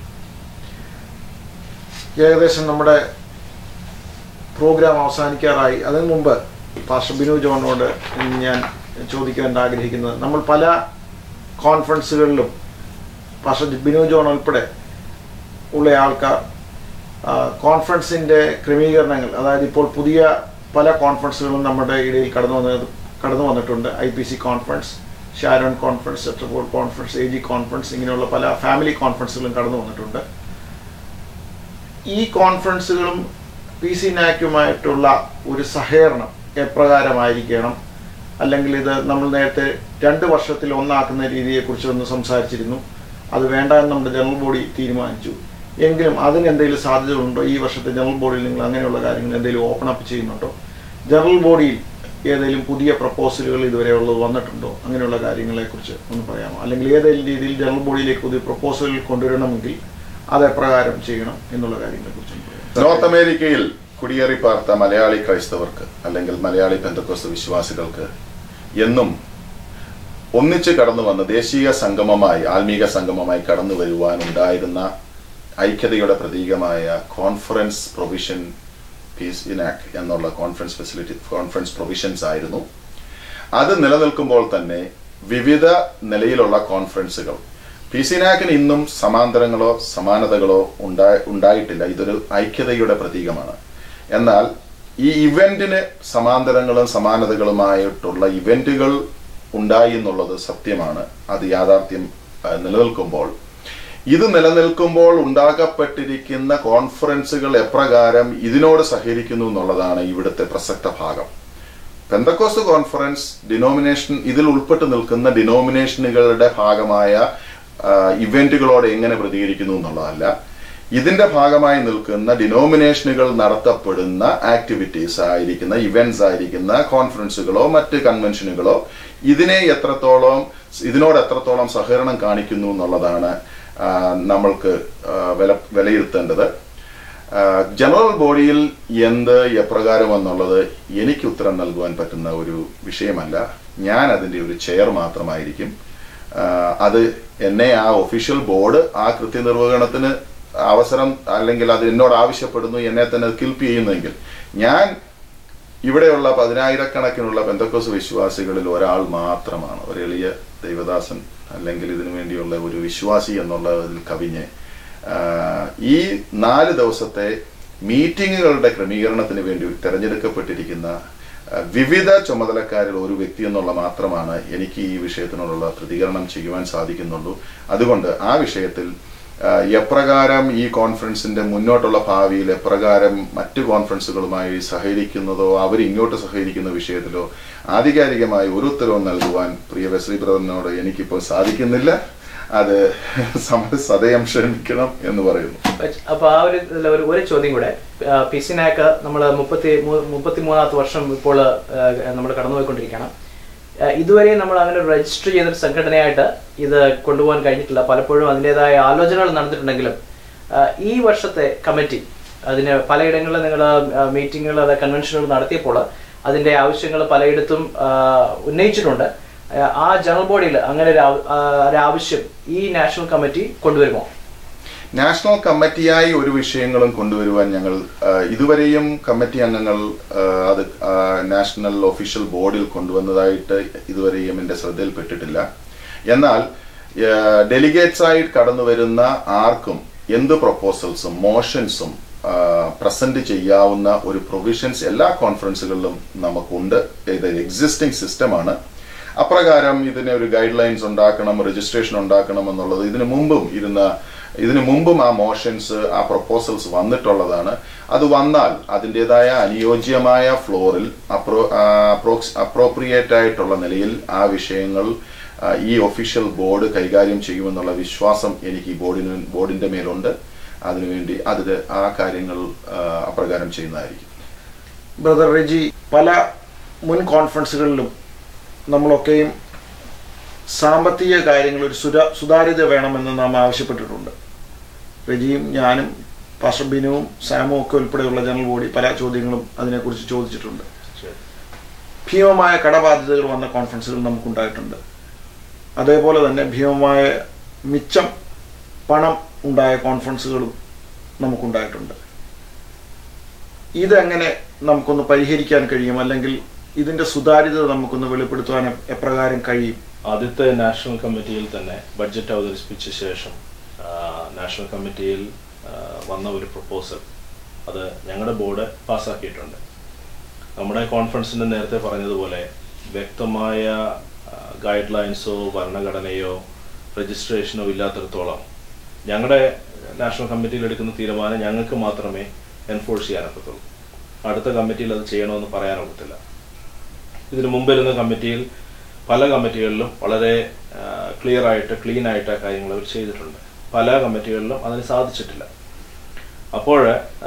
ഏകദേശം നമ്മുടെ പ്രോഗ്രാം അവസാനിക്കാറായി അതിനു മുമ്പ് പാസ്റ്റർ ബിനു ജോണിനോട് ഞാൻ ചോദിക്കാൻ ആഗ്രഹിക്കുന്നത് നമ്മൾ പല കോൺഫറൻസുകളിലും പാസ്റ്റർ ബിനു ജോൺ ഉൾപ്പെടെ ഉള്ള ആൾക്കാർ ആ, കോൺഫറൻസിൻ്റെ ക്രമീകരണങ്ങൾ അതായത് ഇപ്പോൾ പുതിയ പല കോൺഫറൻസുകളും നമ്മുടെ ഇടയിൽ കടന്നു വന്നത് കടന്നു വന്നിട്ടുണ്ട് I P C conference Sharon conference സെറ്റർപോൾ കോൺഫറൻസ് എ ജി കോൺഫറൻസ് ഇങ്ങനെയുള്ള പല ഫാമിലി കോൺഫറൻസുകളും കടന്നു വന്നിട്ടുണ്ട് ഈ കോൺഫറൻസുകളും പി സി നാക്കുമായിട്ടുള്ള ഒരു സഹകരണം എപ്രകാരമായിരിക്കണം അല്ലെങ്കിൽ ഇത് നമ്മൾ നേരത്തെ രണ്ട് വർഷത്തിൽ ഒന്നാക്കുന്ന രീതിയെക്കുറിച്ച് ഒന്ന് സംസാരിച്ചിരുന്നു അത് വേണ്ട എന്ന് നമ്മുടെ ജനറൽ ബോഡി തീരുമാനിച്ചു എങ്കിലും അതിന് എന്തെങ്കിലും സാധ്യതകളുണ്ടോ ഈ വർഷത്തെ ജനറൽ ബോഡിയിൽ നിങ്ങൾ അങ്ങനെയുള്ള കാര്യങ്ങൾ എന്തെങ്കിലും ഓപ്പൺ അപ്പ് ചെയ്യുന്നുണ്ടോ ജനറൽ ബോഡിയിൽ ഏതെങ്കിലും പുതിയ പ്രപ്പോസലുകൾ ഇതുവരെ ഉള്ളത് വന്നിട്ടുണ്ടോ അങ്ങനെയുള്ള കാര്യങ്ങളെക്കുറിച്ച് ഒന്ന് പറയാമോ അല്ലെങ്കിൽ ഏതെങ്കിലും രീതിയിൽ ജനറൽ ബോഡിയിലേക്ക് പുതിയ പ്രപ്പോസലുകൾ കൊണ്ടുവരണമെങ്കിൽ അത് എപ്രകാരം ചെയ്യണം എന്നുള്ള കാര്യങ്ങളെ കുറിച്ച് നോർത്ത് അമേരിക്കയിൽ കുടിയേറി പാർത്ത മലയാളി ക്രൈസ്തവർക്ക് അല്ലെങ്കിൽ മലയാളി പെന്തക്കോസ്ത വിശ്വാസികൾക്ക് എന്നും ഒന്നിച്ച് കടന്നു വന്ന് ദേശീയ സംഗമമായി ആത്മീക സംഗമമായി കടന്നു വരുവാൻ ഉണ്ടായിരുന്ന ഐക്യതയുടെ പ്രതീകമായ കോൺഫറൻസ് പ്രൊവിഷൻ പീസ് ഇനാക്ട് എന്നുള്ള കോൺഫറൻസ് ഫെസിലിറ്റി കോൺഫറൻസ് പ്രൊവിഷൻസ് ആയിരുന്നു അത് നിലനിൽക്കുമ്പോൾ തന്നെ വിവിധ നിലയിലുള്ള കോൺഫറൻസുകൾ പി സിനാക്കിന് ഇന്നും സമാന്തരങ്ങളോ സമാനതകളോ ഉണ്ടാ- ഉണ്ടായിട്ടില്ല ഇതൊരു ഐക്യതയുടെ പ്രതീകമാണ് എന്നാൽ ഈ ഇവന്റിന് സമാന്തരങ്ങളും സമാനതകളുമായിട്ടുള്ള ഇവന്റുകൾ ഉണ്ടായി എന്നുള്ളത് സത്യമാണ് അത് യാഥാർത്ഥ്യം ആ, നിലനിൽക്കുമ്പോൾ ഇത് നിലനിൽക്കുമ്പോൾ ഉണ്ടാകപ്പെട്ടിരിക്കുന്ന കോൺഫറൻസുകൾ എപ്രകാരം ഇതിനോട് സഹകരിക്കുന്നു എന്നുള്ളതാണ് ഇവിടുത്തെ പ്രസക്ത ഭാഗം പെന്തക്കോസ്റ്റ് കോൺഫറൻസ് ഡിനോമിനേഷൻ ഇതിൽ ഉൾപ്പെട്ട് നിൽക്കുന്ന ഡിനോമിനേഷനുകളുടെ ഭാഗമായ ആ, ഇവന്റുകളോട് എങ്ങനെ പ്രതികരിക്കുന്നു എന്നുള്ളതല്ല ഇതിന്റെ ഭാഗമായി നിൽക്കുന്ന ഡിനോമിനേഷനുകൾ നടത്തപ്പെടുന്ന ആക്ടിവിറ്റീസ് ആയിരിക്കുന്ന ഇവന്റ്സ് ആയിരിക്കുന്ന കോൺഫറൻസുകളോ മറ്റ് കൺവെൻഷനുകളോ ഇതിനെ എത്രത്തോളം ഇതിനോട് എത്രത്തോളം സഹകരണം കാണിക്കുന്നു എന്നുള്ളതാണ് ആ, നമ്മൾക്ക് ആ, വില വിലയിരുത്തേണ്ടത് ആ, ജനറൽ ബോഡിയിൽ എന്ത് എപ്രകാരം എന്നുള്ളത് എനിക്ക് ഉത്തരം നൽകുവാൻ പറ്റുന്ന ഒരു വിഷയമല്ല ഞാൻ അതിന്റെ ഒരു ചെയർ മാത്രമായിരിക്കും ആ, അത് എന്നെ ആ ഒഫീഷ്യൽ ബോർഡ് ആ കൃത്യനിർവഹണത്തിന് അവസരം അല്ലെങ്കിൽ അത് എന്നോട് ആവശ്യപ്പെടുന്നു എന്നെ തന്നെ കിൽപ്പ് ചെയ്യുന്നെങ്കിൽ ഞാൻ ഇവിടെയുള്ള പതിനായിരക്കണക്കിനുള്ള ബന്ധക്കോസ് വിശ്വാസികളിൽ ഒരാൾ മാത്രമാണ് ഒരു എളിയ ദൈവദാസൻ അല്ലെങ്കിൽ ഇതിനു വേണ്ടിയുള്ള ഒരു വിശ്വാസി എന്നുള്ളതിൽ കവിഞ്ഞ് ആ, ഈ നാല് ദിവസത്തെ മീറ്റിങ്ങുകളുടെ ക്രമീകരണത്തിന് വേണ്ടി തെരഞ്ഞെടുക്കപ്പെട്ടിരിക്കുന്ന ആ, വിവിധ ചുമതലക്കാരിൽ ഒരു വ്യക്തി എന്നുള്ള മാത്രമാണ് എനിക്ക് ഈ വിഷയത്തിനോടുള്ള പ്രതികരണം ചെയ്യുവാൻ സാധിക്കുന്നുള്ളൂ അതുകൊണ്ട് ആ വിഷയത്തിൽ ആ, എപ്രകാരം ഈ കോൺഫറൻസിന്റെ മുന്നോട്ടുള്ള ഭാവിയിൽ എപ്രകാരം മറ്റ് കോൺഫറൻസുകളുമായി സഹകരിക്കുന്നതോ അവർ ഇങ്ങോട്ട് സഹകരിക്കുന്ന വിഷയത്തിലോ ആധികാരികമായി ഒരു ഉത്തരവും നൽകുവാൻ പ്രിയ വെസ്ലി ബ്രദറിനോട് എനിക്കിപ്പോൾ സാധിക്കുന്നില്ല അത് സമ- സദയം ക്ഷമിക്കണം എന്ന് പറയുന്നു പക്ഷ- അപ്പൊ ആ ഒരു ഇതില് ഒരു ഒരു ചോദ്യം കൂടെ പി സി നാക്ക് നമ്മൾ മുപ്പത്തി മുപ്പത്തി മൂന്നാമത്തെ വർഷം ഇപ്പോൾ നമ്മൾ കടന്നുപോയിക്കൊണ്ടിരിക്കുകയാണ് ആ, ഇതുവരെ നമ്മൾ അങ്ങനെ രജിസ്റ്റർ ചെയ്തൊരു സംഘടനയായിട്ട് ഇത് കൊണ്ടുപോകാൻ കഴിഞ്ഞിട്ടില്ല പലപ്പോഴും അതിൻ്റെതായ ആലോചനകൾ നടന്നിട്ടുണ്ടെങ്കിലും ആ, ഈ വർഷത്തെ കമ്മിറ്റി അതിന് പലയിടങ്ങളിലും നിങ്ങൾ മീറ്റിങ്ങുകൾ അതായത് കൺവെൻഷനുകൾ നടത്തിയപ്പോൾ അതിന്റെ ആവശ്യങ്ങൾ പലയിടത്തും ആ, ഉന്നയിച്ചിട്ടുണ്ട് ആ, ആ ജനറൽ ബോഡിയിൽ അങ്ങനെ ഒരു ആവ- ആ, ഒരു ആവശ്യം ഈ നാഷണൽ കമ്മിറ്റി കൊണ്ടുവരുമോ നാഷണൽ കമ്മിറ്റിയായി ഒരു വിഷയങ്ങളും കൊണ്ടുവരുവാൻ ഞങ്ങൾ ആ, ഇതുവരെയും കമ്മിറ്റി അംഗങ്ങൾ ആ, അത് ആ, നാഷണൽ ഒഫീഷ്യൽ ബോർഡിൽ കൊണ്ടുവന്നതായിട്ട് ഇതുവരെയും എൻ്റെ ശ്രദ്ധയിൽപ്പെട്ടിട്ടില്ല എന്നാൽ ഡെലിഗേറ്റ്സ് ആയി കടന്നു വരുന്ന ആർക്കും എന്ത് പ്രൊപ്പോസൽസും മോഷൻസും പ്രസന്റ് ചെയ്യാവുന്ന ഒരു പ്രൊവിഷൻസ് എല്ലാ കോൺഫറൻസുകളിലും നമുക്കുണ്ട് ഇത് എക്സിസ്റ്റിംഗ് സിസ്റ്റമാണ് അപ്രകാരം ഇതിന് ഒരു ഗൈഡ് ലൈൻസ് ഉണ്ടാക്കണം രജിസ്ട്രേഷൻ ഉണ്ടാക്കണം എന്നുള്ളത് ഇതിനു മുമ്പും ഇരുന്ന ഇതിനു മുമ്പും ആ മോഷൻസ് ആ പ്രൊപ്പോസൽസ് വന്നിട്ടുള്ളതാണ് അത് വന്നാൽ അതിൻ്റെതായ അനുയോജ്യമായ ഫ്ലോറിൽ അപ്രോ അപ്രോപ്രിയേറ്റ് ആയിട്ടുള്ള നിലയിൽ ആ വിഷയങ്ങൾ ആ, ഈ ഒഫീഷ്യൽ ബോർഡ് കൈകാര്യം ചെയ്യുമെന്നുള്ള വിശ്വാസം എനിക്ക് ഈ ബോർഡിന് ബോർഡിന്റെ മേലുണ്ട് അതിനുവേണ്ടി അത് ആ കാര്യങ്ങൾ ആ, അപ്രകാരം ചെയ്യുന്നതായിരിക്കും ബ്രദർ റെജി പല മുൻ കോൺഫറൻസുകളിലും നമ്മളൊക്കെയും സാമ്പത്തിക കാര്യങ്ങൾ ഒരു സുര സുതാര്യത വേണമെന്ന് നാം ആവശ്യപ്പെട്ടിട്ടുണ്ട് റെജിയും ഞാനും പാസ്റ്റർ ബിനുവും സാമും ഒക്കെ ഉൾപ്പെടെയുള്ള ജനറൽ ബോഡി പല ചോദ്യങ്ങളും അതിനെക്കുറിച്ച് ചോദിച്ചിട്ടുണ്ട് ഭീമമായ കടബാധ്യതകൾ വന്ന കോൺഫറൻസുകൾ നമുക്കുണ്ടായിട്ടുണ്ട് അതേപോലെ തന്നെ ഭീമമായ മിച്ചം പണം ഉണ്ടായ കോൺഫറൻസുകളും നമുക്കുണ്ടായിട്ടുണ്ട് ഇതെങ്ങനെ നമുക്കൊന്ന് പരിഹരിക്കാൻ കഴിയും അല്ലെങ്കിൽ ഇതിന്റെ സുതാര്യത നമുക്കൊന്ന് വെളിപ്പെടുത്തുവാൻ എ- എപ്രകാരം കഴിയും ആദ്യത്തെ നാഷണൽ കമ്മിറ്റിയിൽ തന്നെ ബഡ്ജറ്റ് അവതരിപ്പിച്ച ശേഷം ആ, നാഷണൽ കമ്മിറ്റിയിൽ ആ, വന്ന ഒരു പ്രപ്പോസൽ അത് ഞങ്ങളുടെ ബോർഡ് പാസ്സാക്കിയിട്ടുണ്ട് നമ്മുടെ കോൺഫറൻസിന് നേരത്തെ പറഞ്ഞതുപോലെ വ്യക്തമായ ഗൈഡ് ലൈൻസോ ഭരണഘടനയോ രജിസ്ട്രേഷനോ ഇല്ലാത്തിടത്തോളം ഞങ്ങളുടെ നാഷണൽ കമ്മിറ്റിയിൽ എടുക്കുന്ന തീരുമാനം ഞങ്ങൾക്ക് മാത്രമേ എൻഫോഴ്സ് ചെയ്യാനൊക്കത്തുള്ളൂ അടുത്ത കമ്മിറ്റിയിൽ അത് ചെയ്യണമെന്ന് പറയാനൊക്കത്തില്ല ഇതിനു മുമ്പിരുന്ന കമ്മിറ്റിയിൽ പല കമ്മിറ്റികളിലും വളരെ ക്ലിയർ ആയിട്ട് ക്ലീൻ ആയിട്ട് ആ കാര്യങ്ങൾ അവർ ചെയ്തിട്ടുണ്ട് പല കമ്മിറ്റികളിലും അതിന് സാധിച്ചിട്ടില്ല അപ്പോൾ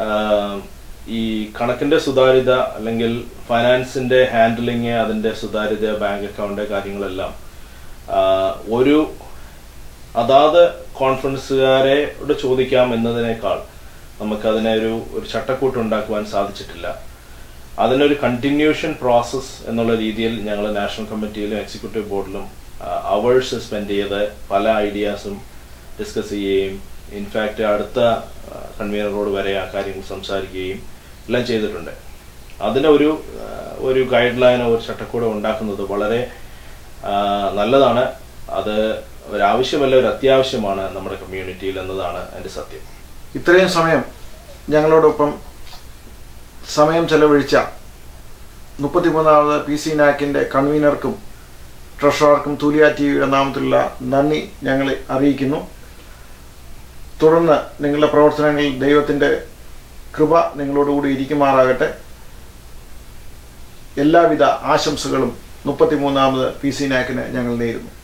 ഈ കണക്കിന്റെ സുതാര്യത അല്ലെങ്കിൽ ഫൈനാൻസിന്റെ ഹാൻഡിലിങ് അതിന്റെ സുതാര്യത ബാങ്ക് അക്കൗണ്ട് കാര്യങ്ങളെല്ലാം ആ, ഒരു അതാത് കോൺഫറൻസുകാരോട് ചോദിക്കാം എന്നതിനേക്കാൾ നമുക്കതിനെ ഒരു ഒരു ചട്ടക്കൂട്ട് ഉണ്ടാക്കുവാൻ സാധിച്ചിട്ടില്ല അതിനൊരു കണ്ടിന്യൂഷൻ പ്രോസസ്സ് എന്നുള്ള രീതിയിൽ ഞങ്ങൾ നാഷണൽ കമ്മിറ്റിയിലും എക്സിക്യൂട്ടീവ് ബോർഡിലും അവേഴ്സ് സ്പെൻഡ് ചെയ്ത് പല ഐഡിയാസും ഡിസ്കസ് ചെയ്യുകയും ഇൻഫാക്റ്റ് അടുത്ത കൺവീനറോട് വരെ ആ കാര്യങ്ങൾ സംസാരിക്കുകയും എല്ലാം ചെയ്തിട്ടുണ്ട് അതിനൊരു ആ, ഒരു ഗൈഡ് ലൈനോ ഒരു ചട്ടക്കൂടോ ഉണ്ടാക്കുന്നത് വളരെ ആ, നല്ലതാണ് അത് ഒരാവശ്യമല്ല ഒരു അത്യാവശ്യമാണ് നമ്മുടെ കമ്മ്യൂണിറ്റിയിൽ എന്നതാണ് എൻ്റെ സത്യം ഇത്രയും സമയം ഞങ്ങളോടൊപ്പം സമയം ചെലവഴിച്ച മുപ്പത്തിമൂന്നാമത് പി സി നാക്കിൻ്റെ കൺവീനർക്കും ട്രഷറർക്കും തുലിയ ടി വിയുടെ നാമത്തിലുള്ള നന്ദി ഞങ്ങളെ അറിയിക്കുന്നു തുടർന്ന് നിങ്ങളുടെ പ്രവർത്തനങ്ങളിൽ ദൈവത്തിൻ്റെ കൃപ നിങ്ങളോടുകൂടി ഇരിക്കുമാറാകട്ടെ എല്ലാവിധ ആശംസകളും മുപ്പത്തിമൂന്നാമത് പി സി നാക്കിന് ഞങ്ങൾ നേരുന്നു